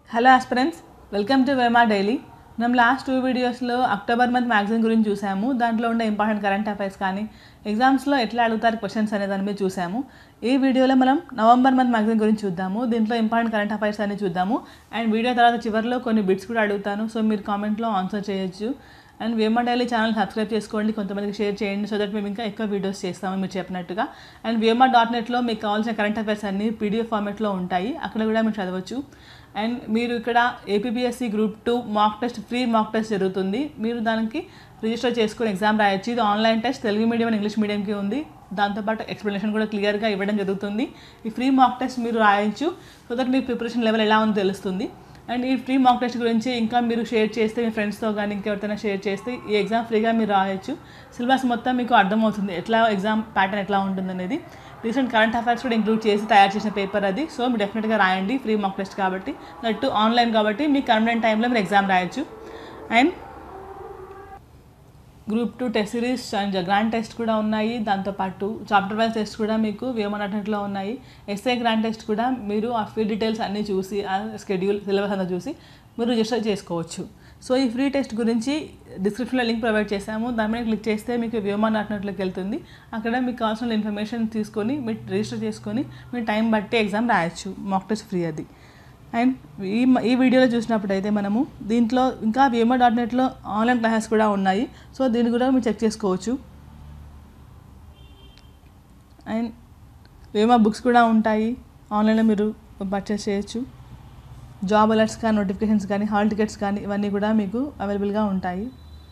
Hello aspirants welcome to Vema daily మనం last two వీడియోస్లో October month magazine గురించి చూసాము దాంట్లో ఉండే ఇంపార్టెంట్ కరెంట్ అఫైర్స్ కానీ ఎగ్జామ్స్లో ఎట్లా అడుగుతారు క్వశ్చన్స్ అనే దాని మీద చూసాము ఈ వీడియోలో మనం నవంబర్ మంత్ మ్యాగజైన్ గురించి చూద్దాము దీంట్లో ఇంపార్టెంట్ కరెంట్ అఫైర్స్ అన్ని చూద్దాము అండ్ వీడియో తర్వాత చివరిలో కొన్ని బిట్స్ కూడా అడుగుతాను సో మీరు కామెంట్లో ఆన్సర్ చేయొచ్చు and Vema daily channel subscribe చేసుకోండి కొంతమందికి షేర్ చేయండి సో దట్ మేము ఇంకా ఎక్కువ వీడియోస్ చేస్తాము మీరు చెప్పినట్టుగా అండ్ వేమా డాట్ నెట్లో మీకు కావాల్సిన కరెంట్ అఫైర్స్ అన్ని పీడిఎఫ్ ఫార్మెట్లో ఉంటాయి అక్కడ కూడా మీరు చదవచ్చు అండ్ మీరు ఇక్కడ APPSC group two mock test free mock test జరుగుతుంది మీరు దానికి రిజిస్టర్ చేసుకొని ఎగ్జామ్ రాయొచ్చు ఇది online test Telugu medium and English మీడియంకి ఉంది దాంతోపాటు ఎక్స్ప్లెనేషన్ కూడా క్లియర్గా ఇవ్వడం జరుగుతుంది ఈ ఫ్రీ మాక్ టెస్ట్ మీరు రాయొచ్చు సో దట్ మీ ప్రిపరేషన్ లెవెల్ ఎలా ఉందో తెలుస్తుంది అండ్ ఈ ఫ్రీ మాక్ టెస్ట్ గురించి ఇంకా మీరు షేర్ చేస్తే మీ ఫ్రెండ్స్తో కానీ ఇంకెవరితోనే షేర్ చేస్తే ఈ ఎగ్జామ్ ఫ్రీగా మీరు రాయొచ్చు సిలబస్ మొత్తం మీకు అర్థమవుతుంది ఎట్లా ఎగ్జామ్ ప్యాటర్న్ ఎట్లా ఉంటుంది అనేది రీసెంట్ కరెంట్ అఫైర్స్ కూడా ఇంక్లూడ్ చేసి తయారు చేసిన పేపర్ అది సో మీరు డెఫినెట్గా రాయండి ఫ్రీ మాక్ టెస్ట్ కాబట్టి నట్టు ఆన్లైన్ కాబట్టి మీకు కన్వీనియంట్ టైంలో మీరు ఎగ్జామ్ రాయొచ్చు and group two test series and grand test కూడా ఉన్నాయి దాంతోపాటు చాప్టర్ వైజ్ టెస్ట్ కూడా మీకు వేమనట్లో ఉన్నాయి ఎస్ఏ గ్రాండ్ టెస్ట్ కూడా మీరు ఆ ఫీ డీటెయిల్స్ అన్నీ చూసి ఆ స్కెడ్యూల్ సిలబస్ అంతా చూసి మీరు రిజిస్టర్ చేసుకోవచ్చు సో ఈ ఫ్రీ టెస్ట్ గురించి డిస్క్రిప్షన్లో లింక్ ప్రొవైడ్ చేశాము దాని మీద క్లిక్ చేస్తే మీకు వ్యోమా నాట్నట్లోకి వెళ్తుంది అక్కడ మీకు కావాల్సిన ఇన్ఫర్మేషన్ తీసుకొని మీరు రిజిస్టర్ చేసుకొని మీ టైం బట్టి ఎగ్జామ్ రాయొచ్చు మాక్ టెస్ట్ ఫ్రీ అది అండ్ ఈ ఈ వీడియోలో చూసినప్పుడైతే మనము దీంట్లో ఇంకా వేమో డాట్ నెట్లో ఆన్లైన్ క్లాసెస్ కూడా ఉన్నాయి సో దీన్ని కూడా మీరు చెక్ చేసుకోవచ్చు అండ్ వేమో బుక్స్ కూడా ఉంటాయి ఆన్లైన్లో మీరు పర్చేస్ చేయొచ్చు జాబ్ అలర్ట్స్ కానీ నోటిఫికేషన్స్ కానీ హాల్ టికెట్స్ కానీ ఇవన్నీ కూడా మీకు అవైలబుల్గా ఉంటాయి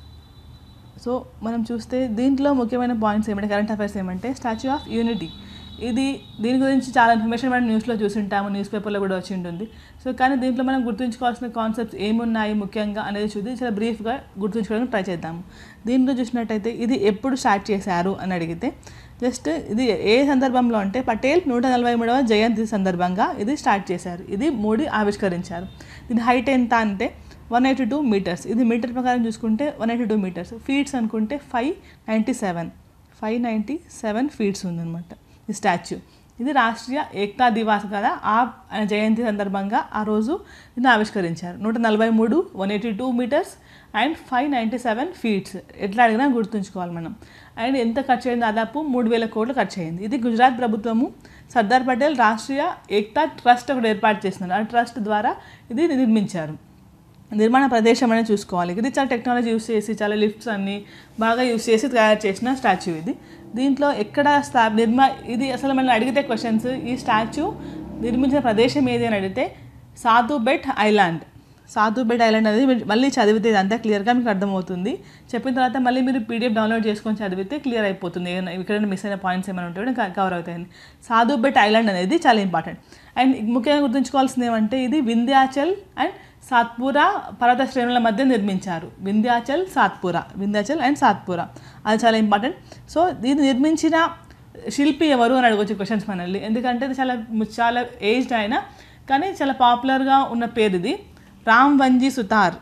సో మనం చూస్తే దీంట్లో ముఖ్యమైన పాయింట్స్ ఏమంటే కరెంట్ అఫైర్స్ ఏమంటే స్టాచ్యూ ఆఫ్ యూనిటీ ఇది దీని గురించి చాలా ఇన్ఫర్మేషన్ మనం న్యూస్లో చూసింటాము న్యూస్ పేపర్లో కూడా వచ్చి ఉంటుంది సో కానీ దీంట్లో మనం గుర్తుంచుకోవాల్సిన కాన్సెప్ట్స్ ఏమున్నాయి ముఖ్యంగా అనేది చూసి చాలా బ్రీఫ్గా గుర్తుంచుకోవడానికి ట్రై చేద్దాము దీంట్లో చూసినట్టయితే ఇది ఎప్పుడు స్టార్ట్ చేశారు అని అడిగితే జస్ట్ ఇది ఏ సందర్భంలో అంటే పటేల్ నూట నలభై మూడవ జయంతి సందర్భంగా ఇది స్టార్ట్ చేశారు ఇది మోడీ ఆవిష్కరించారు దీని హైట్ ఎంత అంటే వన్ ఎయిటీ టూ మీటర్స్ ఇది మీటర్ ప్రకారం చూసుకుంటే one eighty two metres feets అనుకుంటే five ninety seven five ninety seven feets ఉందన్నమాట ఈ స్టాచ్యూ ఇది రాష్ట్రీయ ఏక్తా దివాస్ కదా ఆ జయంతి సందర్భంగా ఆ రోజు దీన్ని ఆవిష్కరించారు నూట నలభై మూడు one eighty two metres and five ninety seven feets ఎట్లా అడిగినా గుర్తుంచుకోవాలి మనం అండ్ ఎంత ఖర్చు అయింది దాదాపు మూడు వేల కోట్లు ఖర్చు అయింది ఇది గుజరాత్ ప్రభుత్వము సర్దార్ పటేల్ రాష్ట్రీయ ఏక్తా ట్రస్ట్ ఒకటి ఏర్పాటు చేస్తున్నారు ఆ ట్రస్ట్ ద్వారా ఇది నిర్మించారు నిర్మాణ ప్రదేశం అనేది చూసుకోవాలి ఇది చాలా టెక్నాలజీ యూస్ చేసి చాలా లిఫ్ట్స్ అన్ని బాగా యూస్ చేసి తయారు చేసిన స్టాచ్యూ ఇది దీంట్లో ఎక్కడ స్థా నిర్మా ఇది అసలు మనం అడిగితే క్వశ్చన్స్ ఈ స్టాచ్యూ నిర్మించిన ప్రదేశం ఏది అని అడిగితే సాధుబెట్ ఐలాండ్ సాధుబెట్ ఐలాండ్ అనేది మీరు మళ్ళీ చదివితే ఇదంతా క్లియర్గా మీకు అర్థమవుతుంది చెప్పిన తర్వాత మళ్ళీ మీరు పీడిఎఫ్ డౌన్లోడ్ చేసుకొని చదివితే క్లియర్ అయిపోతుంది ఇక్కడ మిస్ అయిన పాయింట్స్ ఏమైనా ఉంటే కవర్ అవుతాయని సాధుబెట్ ఐలాండ్ అనేది చాలా ఇంపార్టెంట్ అండ్ ముఖ్యంగా గుర్తుంచుకోవాల్సింది ఏమంటే ఇది వింధ్యాచల్ అండ్ సాత్పురా పర్వత శ్రేణుల మధ్య నిర్మించారు వింధ్యాచల్ సాత్పురా వింధ్యాచల్ అండ్ సాత్పురా అది చాలా ఇంపార్టెంట్ సో ఇది నిర్మించిన శిల్పి ఎవరు అని అడగవచ్చు క్వశ్చన్స్ మనల్ని ఎందుకంటే ఇది చాలా చాలా ఏజ్డ్ అయినా కానీ చాలా పాపులర్గా ఉన్న పేరు ఇది రామ్ వంజీ సుతార్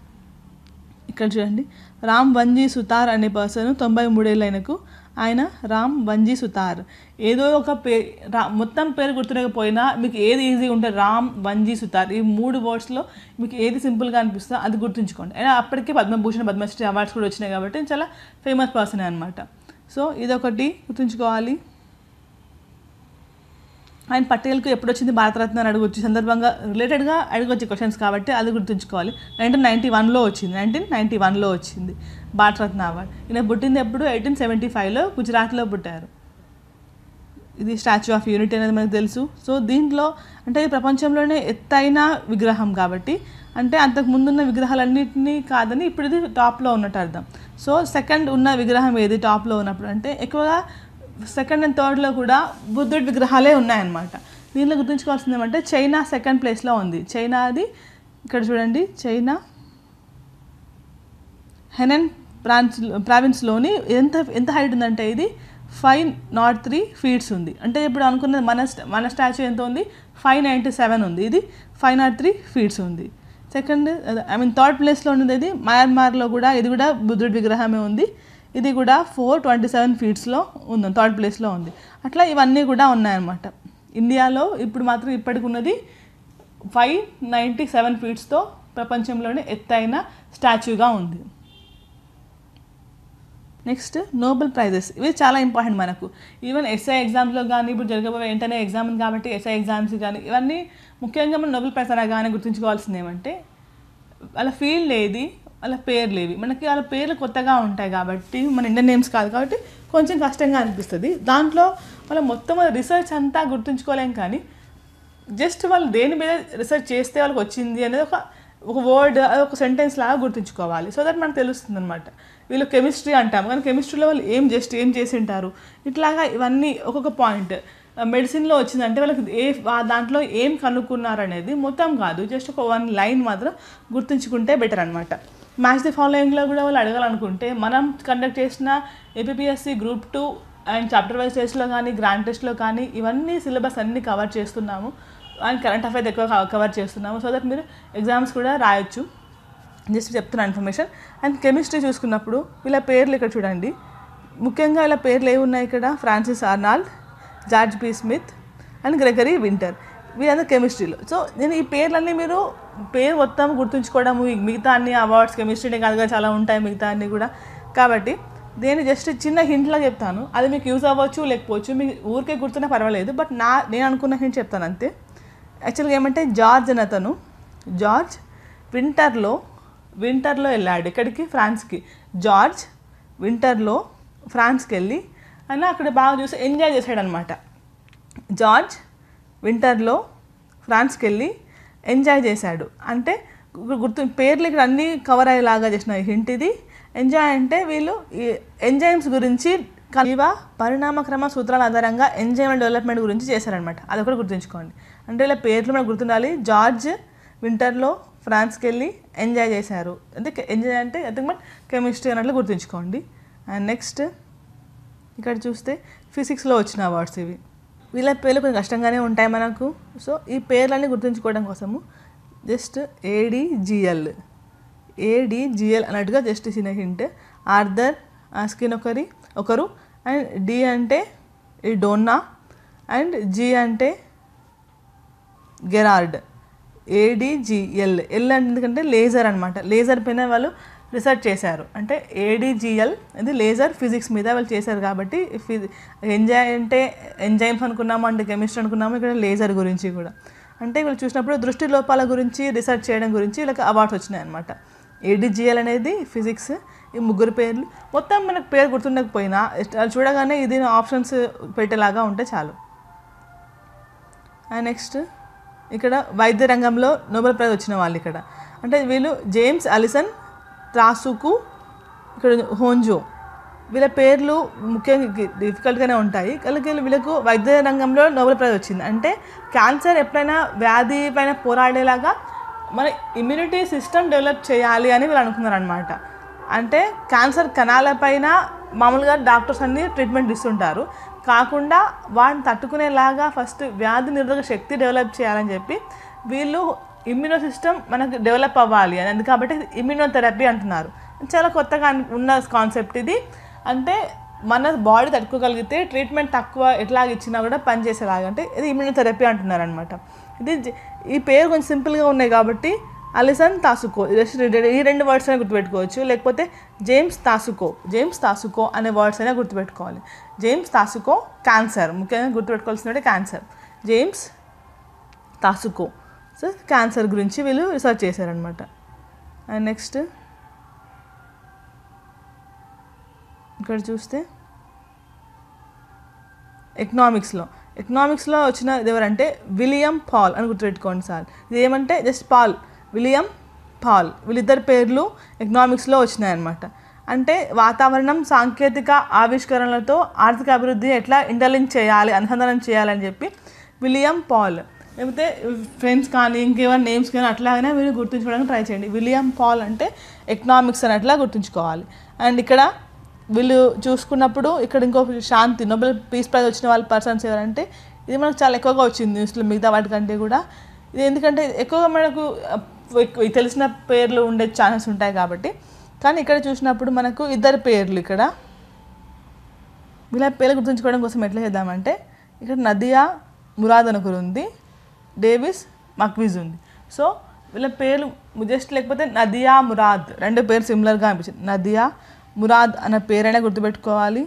ఇక్కడ చూడండి రామ్ వంజీ సుతార్ అనే పర్సన్ తొంభై మూడేళ్ళు ఆయనకు ఆయన రామ్ వంజీ సుతార్ ఏదో ఒక పే రా మొత్తం పేరు గుర్తులేకపోయినా మీకు ఏది ఈజీ ఉంటే రామ్ వంజీ సుతార్ ఈ మూడు వర్డ్స్లో మీకు ఏది సింపుల్గా అనిపిస్తుందో అది గుర్తుంచుకోండి అయినా అప్పటికే పద్మభూషణ్ పద్మశ్రీ అవార్డ్స్ కూడా వచ్చినాయి కాబట్టి చాలా ఫేమస్ పర్సన్ అనమాట సో ఇదొకటి గుర్తుంచుకోవాలి ఆయన పటేల్కు ఎప్పుడు వచ్చింది భారతరత్న అని అడగొచ్చు సందర్భంగా రిలేటెడ్గా అడగొచ్చు క్వశ్చన్స్ కాబట్టి అది గుర్తుంచుకోవాలి నైన్టీన్ నైంటీ వన్లో వచ్చింది నైన్టీన్ నైంటీ వన్లో వచ్చింది భారతరత్న అవార్డు ఈయన పుట్టింది ఎప్పుడు ఎయిటీన్ సెవెంటీ ఫైవ్లో గుజరాత్లో పుట్టారు ఇది స్టాచ్యూ ఆఫ్ యూనిటీ అనేది మనకు తెలుసు సో దీంట్లో అంటే ఇది ప్రపంచంలోనే ఎత్తైన విగ్రహం కాబట్టి అంటే అంతకు ముందున్న విగ్రహాలన్నింటినీ కాదని ఇప్పుడు ఇది టాప్లో ఉన్నట్టు అర్థం సో సెకండ్ ఉన్న విగ్రహం ఏది టాప్లో ఉన్నప్పుడు అంటే ఎక్కువగా సెకండ్ అండ్ థర్డ్లో కూడా బుద్ధుడి విగ్రహాలే ఉన్నాయన్నమాట దీనిలో గుర్తుంచుకోవాల్సింది ఏమంటే చైనా సెకండ్ ప్లేస్లో ఉంది చైనాది ఇక్కడ చూడండి చైనా హెనెన్ ప్రాన్స్ ప్రావిన్స్లోని ఎంత ఎంత హైట్ ఉందంటే ఇది ఫైవ్ నాట్ త్రీ ఫీట్స్ ఉంది అంటే ఇప్పుడు అనుకున్నది మన మన స్టాచ్యూ ఎంత ఉంది ఫైవ్ నైంటీ సెవెన్ ఉంది ఇది ఫైవ్ నాట్ త్రీ ఫీట్స్ ఉంది సెకండ్ ఐ మీన్ థర్డ్ ప్లేస్లో ఉన్నది ఇది మయన్మార్లో కూడా ఇది కూడా బుద్ధుడి విగ్రహమే ఉంది ఇది కూడా ఫోర్ ట్వంటీ సెవెన్ ఫీట్స్లో ఉంది థర్డ్ ప్లేస్లో ఉంది అట్లా ఇవన్నీ కూడా ఉన్నాయన్నమాట ఇండియాలో ఇప్పుడు మాత్రం ఇప్పటికి ఉన్నది ఫైవ్ నైంటీ సెవెన్ ఫీట్స్తో ప్రపంచంలోనే ఎత్తైన స్టాచ్యూగా ఉంది నెక్స్ట్ నోబెల్ ప్రైజెస్ ఇవి చాలా ఇంపార్టెంట్ మనకు ఈవెన్ ఎస్ఐ ఎగ్జామ్స్లో కానీ ఇప్పుడు జరగబోయే వెంటనే ఎగ్జామ్ ఉంది కాబట్టి ఎస్ఐ ఎగ్జామ్స్ కానీ ఇవన్నీ ముఖ్యంగా మనం నోబెల్ ప్రైజ్ అనగానే గుర్తుంచుకోవాల్సింది ఏమంటే వాళ్ళ ఫీల్డ్ ఏది వాళ్ళ పేర్లు ఏవి మనకి వాళ్ళ పేర్లు కొత్తగా ఉంటాయి కాబట్టి మన ఇండియన్ నేమ్స్ కాదు కాబట్టి కొంచెం కష్టంగా అనిపిస్తుంది దాంట్లో వాళ్ళ మొత్తం రీసెర్చ్ అంతా గుర్తుంచుకోలేం కానీ జస్ట్ వాళ్ళు దేని మీద రీసెర్చ్ చేస్తే వాళ్ళకి వచ్చింది అనేది ఒక ఒక వర్డ్ ఒక సెంటెన్స్ లాగా గుర్తుంచుకోవాలి సో దట్ మనకు తెలుస్తుంది అనమాట వీళ్ళు కెమిస్ట్రీ అంటాము కానీ కెమిస్ట్రీలో వాళ్ళు ఏం జస్ట్ ఏం చేసి ఉంటారు ఇట్లాగా ఇవన్నీ ఒక్కొక్క పాయింట్ మెడిసిన్లో వచ్చిందంటే వాళ్ళకి ఏ ఆ దాంట్లో ఏం కనుక్కున్నారు అనేది మొత్తం కాదు జస్ట్ ఒక వన్ లైన్ మాత్రం గుర్తుంచుకుంటే బెటర్ అనమాట మ్యాచ్ ది ఫాలోయింగ్లో కూడా వాళ్ళు అడగాలనుకుంటే మనం కండక్ట్ చేసిన APSC group two and chapter wise టెస్ట్లో కానీ గ్రాండ్ టెస్ట్లో కానీ ఇవన్నీ సిలబస్ అన్నీ కవర్ చేస్తున్నాము అండ్ కరెంట్ అఫైర్స్ ఎక్కువ కవర్ చేస్తున్నాము సో దట్ మీరు ఎగ్జామ్స్ కూడా రాయొచ్చు జస్ట్ చెప్తున్నా ఇన్ఫర్మేషన్ అండ్ కెమిస్ట్రీ చూసుకున్నప్పుడు వీళ్ళ పేర్లు ఇక్కడ చూడండి ముఖ్యంగా వీళ్ళ పేర్లు ఏవి ఉన్నాయి ఇక్కడ Francis Arnold George B Smith and Gregory Winter వీళ్ళందరూ కెమిస్ట్రీలో సో నేను ఈ పేర్లన్నీ మీరు పేరు మొత్తం గుర్తుంచుకోవడము ఈ మిగతా అన్ని అవార్డ్స్ కెమిస్ట్రీనే కాదుగా చాలా ఉంటాయి మిగతా అన్ని కూడా కాబట్టి నేను జస్ట్ చిన్న హింట్లో చెప్తాను అది మీకు యూజ్ అవ్వచ్చు లేకపోవచ్చు మీకు ఊరికే గుర్తున్నా పర్వాలేదు బట్ నా నేను అనుకున్న హింట్ చెప్తాను అంతే యాక్చువల్గా ఏమంటే జార్జ్ అని అతను జార్జ్ వింటర్లో వింటర్లో వెళ్ళాడు ఎక్కడికి ఫ్రాన్స్కి జార్జ్ వింటర్లో ఫ్రాన్స్కి వెళ్ళి ఆయన అక్కడ బాగా చూసి ఎంజాయ్ చేశాడు అనమాట జార్జ్ వింటర్లో ఫ్రాన్స్కి వెళ్ళి ఎంజాయ్ చేశాడు అంటే గు- గుర్తు పేర్లు ఇక్కడ అన్నీ కవర్ అయ్యేలాగా చేసిన హింట్ ఇది ఎంజాయ్ అంటే వీళ్ళు ఈ ఎంజైమ్స్ గురించి కలివ పరిణామక్రమ సూత్రాల ఆధారంగా ఎంజైమ్ డెవలప్మెంట్ గురించి చేశారనమాట అది కూడా గుర్తుంచుకోండి అంటే ఇలా పేర్లు మనకు గుర్తుండాలి జార్జ్ వింటర్లో ఫ్రాన్స్కి వెళ్ళి ఎంజాయ్ చేశారు అంటే ఎంజాయ్ అంటే ఐ థింక్ బట్ కెమిస్ట్రీ అన్నట్లు గుర్తుంచుకోండి అండ్ నెక్స్ట్ ఇక్కడ చూస్తే ఫిజిక్స్లో వచ్చిన అవార్డ్స్ ఇవి వీళ్ళ పేర్లు కొంచెం కష్టంగానే ఉంటాయి మనకు సో ఈ పేర్లన్నీ గుర్తుంచుకోవడం కోసము జస్ట్ ఏడిజిఎల్ ఏడిజిఎల్ అన్నట్టుగా జస్ట్ చిన్న హింట్ ఆర్థర్ ఆస్కిన్ ఒకరి ఒకరు అండ్ డి అంటే ఈ డోన్నా అండ్ జి అంటే గెరార్డ్ ఏడిజిఎల్ ఎల్ అంటే ఎందుకంటే లేజర్ అనమాట లేజర్ పైన వాళ్ళు రీసెర్చ్ చేశారు అంటే ఏడిజిఎల్ ఇది లేజర్ ఫిజిక్స్ మీద వాళ్ళు చేశారు కాబట్టి ఫిజి ఎంజాయ్ అంటే ఎంజైమ్స్ అనుకున్నాము అంటే కెమిస్ట్రీ అనుకున్నాము ఇక్కడ లేజర్ గురించి కూడా అంటే వీళ్ళు చూసినప్పుడు దృష్టి లోపాల గురించి రీసెర్చ్ చేయడం గురించి వీళ్ళకి అవార్డ్స్ వచ్చినాయి అనమాట ఏడిజిఎల్ అనేది ఫిజిక్స్ ఈ ముగ్గురు పేర్లు మొత్తం మనకు పేరు గుర్తుండకపోయినా అది చూడగానే ఇది ఆప్షన్స్ పెట్టేలాగా ఉంటే చాలు అండ్ నెక్స్ట్ ఇక్కడ వైద్య రంగంలో నోబెల్ ప్రైజ్ వచ్చిన వాళ్ళు ఇక్కడ అంటే వీళ్ళు జేమ్స్ అలిసన్ త్రాసుకు ఇక్కడ హోంజో వీళ్ళ పేర్లు ముఖ్యంగా డిఫికల్ట్గానే ఉంటాయి కలిగి వీళ్ళకు వైద్య రంగంలో నోబెల్ ప్రైజ్ వచ్చింది అంటే క్యాన్సర్ ఎప్పుడైనా వ్యాధి పైన పోరాడేలాగా మన ఇమ్యూనిటీ సిస్టమ్ డెవలప్ చేయాలి అని వీళ్ళు అనుకున్నారు అనమాట అంటే క్యాన్సర్ కణాలపైన మామూలుగా డాక్టర్స్ అన్ని ట్రీట్మెంట్ ఇస్తుంటారు కాకుండా వాటిని తట్టుకునేలాగా ఫస్ట్ వ్యాధి నిరోధక శక్తి డెవలప్ చేయాలని చెప్పి వీళ్ళు ఇమ్యూనో సిస్టమ్ మనకు డెవలప్ అవ్వాలి అని అందుకు కాబట్టి ఇమ్యూనోథెరపీ అంటున్నారు చాలా కొత్తగా అన్- ఉన్న కాన్సెప్ట్ ఇది అంటే మన బాడీ తట్టుకోగలిగితే ట్రీట్మెంట్ తక్కువ ఎట్లా ఇచ్చినా కూడా పనిచేసేలాగా అంటే ఇది ఇమ్యూనోథెరపీ అంటున్నారు అనమాట ఇది జ- ఈ పేరు కొంచెం సింపుల్గా ఉన్నాయి కాబట్టి అలిసన్ తాసుకో జస్ట్ ఈ రెండు వర్డ్స్ అయినా గుర్తుపెట్టుకోవచ్చు లేకపోతే జేమ్స్ తాసుకో జేమ్స్ తాసుకో అనే వర్డ్స్ అయినా గుర్తుపెట్టుకోవాలి జేమ్స్ తాసుకో క్యాన్సర్ ముఖ్యంగా గుర్తుపెట్టుకోవాల్సిందంటే cancer James Tasuku so cancer గురించి వీళ్ళు రీసెర్చ్ చేశారనమాట అండ్ నెక్స్ట్ ఇక్కడ చూస్తే ఎకనామిక్స్లో ఎకనామిక్స్లో వచ్చిన ఇది ఎవరంటే విలియం పాల్ అని గుర్తుపెట్టుకోండి సార్ ఇది ఏమంటే జస్ట్ పాల్ విలియం పాల్ వీళ్ళిద్దరి పేర్లు ఎకనామిక్స్లో వచ్చినాయన్నమాట అంటే వాతావరణం సాంకేతిక ఆవిష్కరణలతో ఆర్థిక అభివృద్ధి ఎట్లా ఇంటర్లింక్ చేయాలి అనుసంధానం చేయాలని చెప్పి విలియం పాల్ లేకపోతే ఫ్రెండ్స్ కానీ ఇంకేమైనా నేమ్స్ కానీ అట్లాగనే మీరు గుర్తుంచుకోవడానికి ట్రై చేయండి విలియం పాల్ అంటే ఎకనామిక్స్ అని అట్లా గుర్తుంచుకోవాలి అండ్ ఇక్కడ వీళ్ళు చూసుకున్నప్పుడు ఇక్కడ ఇంకో శాంతి నోబెల్ పీస్ ప్రైజ్ వచ్చిన వాళ్ళ పర్సన్స్ ఎవరంటే ఇది మనకు చాలా ఎక్కువగా వచ్చింది న్యూస్లో మిగతా వాటికంటే కూడా ఇది ఎందుకంటే ఎక్కువగా మనకు అహ్, ఎక్కువ తెలిసిన పేర్లు ఉండే ఛానల్స్ ఉంటాయి కాబట్టి కానీ ఇక్కడ చూసినప్పుడు మనకు ఇద్దరు పేర్లు ఇక్కడ వీళ్ళ పేర్లు గుర్తుంచుకోవడం కోసం ఎట్లా చేద్దామంటే ఇక్కడ నదియా మురాద్ అని ఒకరు ఉంది డేవిస్ మక్విజ్ ఉంది సో వీళ్ళ పేర్లు జస్ట్ లేకపోతే నదియా మురాద్ రెండు పేరు సిమిలర్గా అనిపించింది నదియా మురాద్ అన్న పేరైనా గుర్తుపెట్టుకోవాలి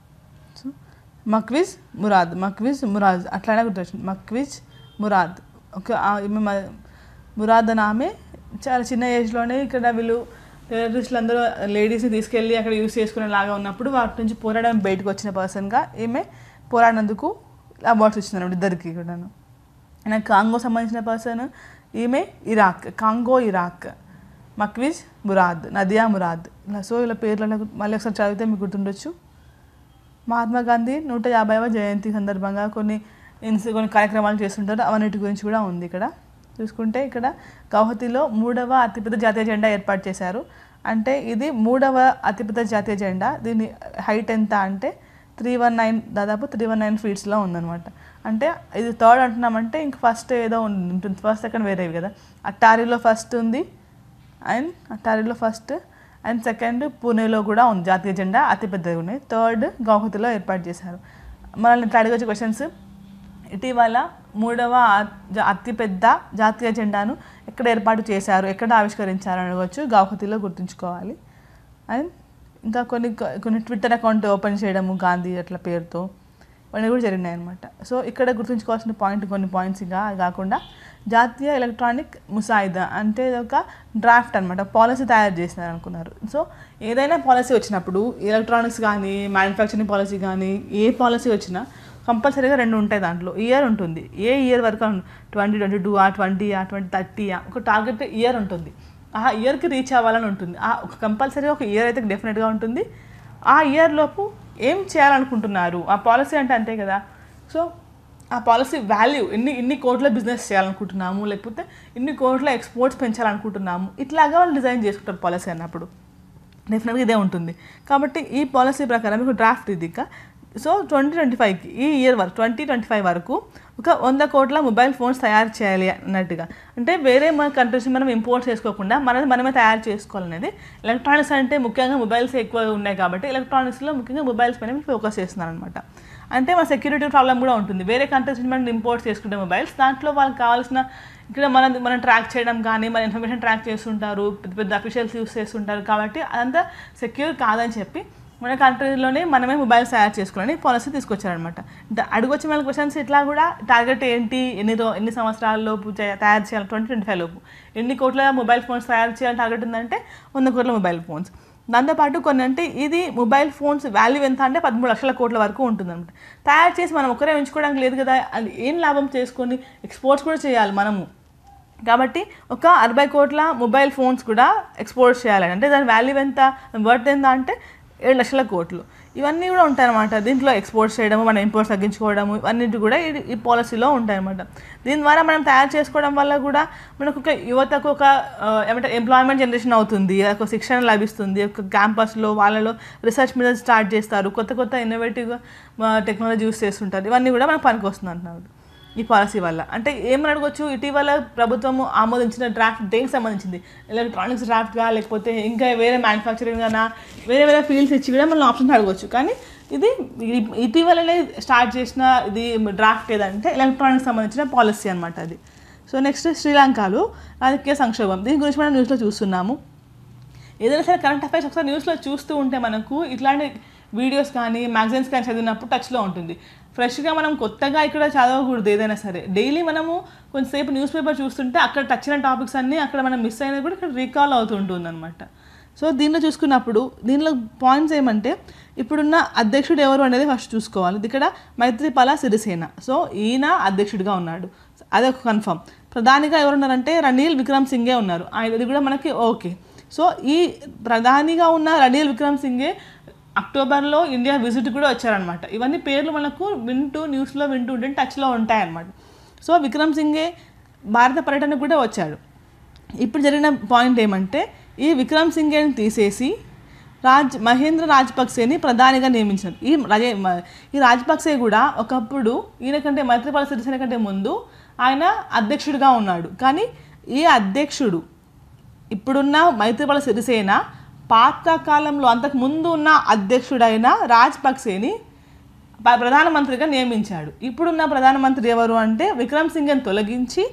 so Mukwege Murad Mukwege Murad అట్లానే గుర్తొచ్చింది మక్విజ్ మురాద్ ఒక ఆ- ఈమె మ- మురాద్ అని ఆమె చాలా చిన్న ఏజ్లోనే ఇక్కడ వీళ్ళు టెర్రరిస్టులు అందరూ లేడీస్ని తీసుకెళ్ళి అక్కడ యూస్ చేసుకునేలాగా ఉన్నప్పుడు వాటి నుంచి పోరాడడం బయటకు వచ్చిన పర్సన్గా ఈమె పోరాడినందుకు అవార్డ్స్ ఇచ్చింది ఇద్దరికి కూడాను ఆయన కాంగో సంబంధించిన పర్సన్ ఈమె Iraq Congo Iraq Mukwege Murad Nadia Murad ఇలా సో ఇలా పేర్లను మళ్ళీ ఒకసారి చదివితే మీకు గుర్తుండొచ్చు మహాత్మా గాంధీ నూట యాభైవ జయంతి సందర్భంగా కొన్ని ఇన్స్ కొన్ని కార్యక్రమాలు చేస్తుంటారు అవన్నిటి గురించి కూడా ఉంది ఇక్కడ చూసుకుంటే ఇక్కడ గౌహతిలో మూడవ అతిపెద్ద జాతీయ జెండా ఏర్పాటు చేశారు అంటే ఇది మూడవ అతిపెద్ద జాతీయ జెండా దీని హైట్ ఎంత అంటే త్రీ వన్ నైన్ దాదాపు త్రీ వన్ నైన్ ఫీట్స్లో ఉందన్నమాట అంటే ఇది థర్డ్ అంటున్నామంటే ఇంక ఫస్ట్ ఏదో ఉంటుంది ఫస్ట్ సెకండ్ వేరేవి కదా అట్టారిలో ఫస్ట్ ఉంది అండ్ అట్టారిలో ఫస్ట్ అండ్ సెకండ్ పూణేలో కూడా ఉంది జాతీయ జెండా అతిపెద్దగా ఉన్నాయి థర్డ్ గౌహతిలో ఏర్పాటు చేశారు మనల్ని ఇట్లా అడగచ్చు క్వశ్చన్స్ ఇటీవల మూడవ ఆ- జా- అతిపెద్ద జాతీయ జెండాను ఎక్కడ ఏర్పాటు చేశారు ఎక్కడ ఆవిష్కరించారు అని అడగచ్చు గౌహతిలో గుర్తుంచుకోవాలి అండ్ ఇంకా కొన్ని కొన్ని ట్విట్టర్ అకౌంట్ ఓపెన్ చేయడము గాంధీ అట్లా పేరుతో ఇవన్నీ కూడా జరిగినాయి అనమాట సో ఇక్కడ గుర్తుంచుకోవాల్సిన పాయింట్ కొన్ని పాయింట్స్ ఇంకా కాకుండా జాతీయ ఎలక్ట్రానిక్ ముసాయిదా అంటే ఇది ఒక డ్రాఫ్ట్ అనమాట పాలసీ తయారు చేసినారు అనుకున్నారు సో ఏదైనా పాలసీ వచ్చినప్పుడు ఎలక్ట్రానిక్స్ కానీ మ్యానుఫ్యాక్చరింగ్ పాలసీ కానీ ఏ పాలసీ వచ్చినా కంపల్సరీగా రెండు ఉంటాయి దాంట్లో ఇయర్ ఉంటుంది ఏ ఇయర్ వరకు ట్వంటీ ట్వంటీ టూ ఆ ట్వంటీ ఆ ట్వంటీ థర్టీ ఒక టార్గెట్ ఇయర్ ఉంటుంది ఆ ఇయర్కి రీచ్ అవ్వాలని ఉంటుంది ఆ ఒక కంపల్సరీగా ఒక ఇయర్ అయితే డెఫినెట్గా ఉంటుంది ఆ ఇయర్ లోపు ఏం చేయాలనుకుంటున్నారు ఆ పాలసీ అంటే అంతే కదా సో ఆ పాలసీ వాల్యూ ఎన్ని ఇన్ని కోట్ల బిజినెస్ చేయాలనుకుంటున్నాము లేకపోతే ఇన్ని కోట్ల ఎక్స్పోర్ట్స్ పెంచాలనుకుంటున్నాము ఇట్లాగా వాళ్ళు డిజైన్ చేసుకుంటారు పాలసీ అన్నప్పుడు డెఫినెట్గా ఇదే ఉంటుంది కాబట్టి ఈ పాలసీ ప్రకారం మీకు డ్రాఫ్ట్ ఇది ఇక సో ట్వంటీ ట్వంటీ ఫైవ్కి ఈ ఇయర్ వరకు ట్వంటీ ట్వంటీ ఫైవ్ వరకు ఒక వంద కోట్ల మొబైల్ ఫోన్స్ తయారు చేయాలి అన్నట్టుగా అంటే వేరే మన కంట్రీస్ మనం ఇంపోర్ట్ చేసుకోకుండా మనది మనమే తయారు చేసుకోవాలనేది ఎలక్ట్రానిక్స్ అంటే ముఖ్యంగా మొబైల్స్ ఎక్కువ ఉన్నాయి కాబట్టి ఎలక్ట్రానిక్స్లో ముఖ్యంగా మొబైల్స్ పైన ఫోకస్ చేస్తున్నారు అనమాట అంటే మన సెక్యూరిటీ ప్రాబ్లం కూడా ఉంటుంది వేరే కంట్రీస్ నుంచి మనం ఇంపోర్ట్ చేసుకుంటే మొబైల్స్ దాంట్లో వాళ్ళకి కావాల్సిన ఇక్కడ మన మనం ట్రాక్ చేయడం కానీ మన ఇన్ఫర్మేషన్ ట్రాక్ చేస్తుంటారు పెద్ద పెద్ద అఫీషియల్స్ యూస్ చేస్తుంటారు కాబట్టి అదంతా సెక్యూర్ కాదని చెప్పి మన కంట్రీలోనే మనమే మొబైల్స్ తయారు చేసుకోవాలని పాలసీ తీసుకొచ్చారనమాట అడుగొచ్చిన వాళ్ళ క్వశ్చన్స్ ఇట్లా కూడా టార్గెట్ ఏంటి ఎన్ని రో ఎన్ని సంవత్సరాల లోపు చే- తయారు చేయాలి ట్వంటీ ట్వంటీ ఫైవ్ లోపు ఎన్ని కోట్ల మొబైల్ ఫోన్స్ తయారు చేయాలని టార్గెట్ ఉందంటే వంద కోట్ల మొబైల్ ఫోన్స్ దాంతోపాటు కొన్ని అంటే ఇది మొబైల్ ఫోన్స్ వాల్యూ ఎంత అంటే పదమూడు లక్షల కోట్ల వరకు ఉంటుందన్నమాట తయారు చేసి మనం ఒకరే ఉంచుకోవడానికి లేదు కదా అది ఏం లాభం చేసుకొని ఎక్స్పోర్ట్స్ కూడా చేయాలి మనము కాబట్టి ఒక అరవై కోట్ల మొబైల్ ఫోన్స్ కూడా ఎక్స్పోర్ట్ చేయాలని అంటే దాని వాల్యూ ఎంత వర్త్ ఎంత అంటే ఏడు లక్షల కోట్లు ఇవన్నీ కూడా ఉంటాయన్నమాట దీంట్లో ఎక్స్పోర్ట్స్ చేయడము మన ఇంపోర్ట్స్ తగ్గించుకోవడము ఇవన్నీ కూడా ఈ- ఈ పాలసీలో ఉంటాయన్నమాట దీని ద్వారా మనం తయారు చేసుకోవడం వల్ల కూడా మనకు ఒక యువతకు ఒక ఆ, ఏమంటారు ఎంప్లాయ్మెంట్ జనరేషన్ అవుతుంది ఒక శిక్షణ లభిస్తుంది ఒక క్యాంపస్లో వాళ్ళలో రీసెర్చ్ మీద స్టార్ట్ చేస్తారు కొత్త కొత్త ఇన్నోవేటివ్గా టెక్నాలజీ యూస్ చేస్తుంటారు ఇవన్నీ కూడా మనకు పనికి వస్తుంది అంటున్నారు ఈ పాలసీ వల్ల అంటే ఏమని అడగొచ్చు ఇటీవల ప్రభుత్వం ఆమోదించిన డ్రాఫ్ట్ దేనికి సంబంధించింది ఎలక్ట్రానిక్స్ డ్రాఫ్ట్గా లేకపోతే ఇంకా వేరే మ్యానుఫ్యాక్చరింగ్ గానా వేరే వేరే ఫీల్డ్స్ ఇచ్చి కూడా మనం ఆప్షన్ అడగొచ్చు కానీ ఇది ఇ- ఇటీవలనే స్టార్ట్ చేసిన ఇది డ్రాఫ్ట్ ఏదంటే ఎలక్ట్రానిక్స్ సంబంధించిన పాలసీ అనమాట అది సో నెక్స్ట్ శ్రీలంకలో రాజకీయ సంక్షోభం దీని గురించి మనం న్యూస్లో చూస్తున్నాము ఏదైనా సరే కరెంట్ అఫైర్స్ ఒకసారి న్యూస్లో చూస్తూ ఉంటే మనకు ఇట్లాంటి వీడియోస్ కానీ మ్యాగజైన్స్ కానీ చదివినప్పుడు టచ్లో ఉంటుంది ఫ్రెష్గా మనం కొత్తగా ఇక్కడ చదవకూడదు ఏదైనా సరే డైలీ మనము కొంతసేపు న్యూస్ పేపర్ చూస్తుంటే అక్కడ టచ్ అయిన టాపిక్స్ అన్నీ అక్కడ మనం మిస్ అయినది కూడా ఇక్కడ రీకాల్ అవుతుంటుంది అనమాట సో దీనిలో చూసుకున్నప్పుడు దీనిలో పాయింట్స్ ఏమంటే ఇప్పుడున్న అధ్యక్షుడు ఎవరు అనేది ఫస్ట్ చూసుకోవాలి ఇది ఇక్కడ మైత్రిపాల సిరిసేన సో ఈయన అధ్యక్షుడిగా ఉన్నాడు అదొక కన్ఫర్మ్ ప్రధానిగా ఎవరున్నారంటే రనీల్ విక్రమ్ సింగే ఉన్నారు ఆయన ఇది కూడా మనకి ఓకే సో ఈ ప్రధానిగా ఉన్న రనీల్ విక్రమ్ సింగే అక్టోబర్లో ఇండియా విజిట్ కూడా వచ్చారనమాట ఇవన్నీ పేర్లు మనకు వింటూ న్యూస్లో వింటూ ఉంటే టచ్లో ఉంటాయన్నమాట సో విక్రమ్ సింగే భారత పర్యటనకు కూడా వచ్చాడు ఇప్పుడు జరిగిన పాయింట్ ఏమంటే ఈ విక్రమ్ సింగేని తీసేసి రాజ్ మహేంద్ర రాజపక్సేని ప్రధానిగా నియమించారు ఈ రాజే మ- ఈ రాజపక్సే కూడా ఒకప్పుడు ఈయన కంటే మైత్రిపాల సిరిసేన కంటే ముందు ఆయన అధ్యక్షుడిగా ఉన్నాడు కానీ ఈ అధ్యక్షుడు ఇప్పుడున్న మైత్రిపాల సిరిసేన పాత కాలంలో అంతకు ముందు ఉన్న అధ్యక్షుడైన రాజపక్సేని ప- ప్రధానమంత్రిగా నియమించాడు ఇప్పుడున్న ప్రధానమంత్రి ఎవరు అంటే విక్రమ్ సింగ్ని తొలగించి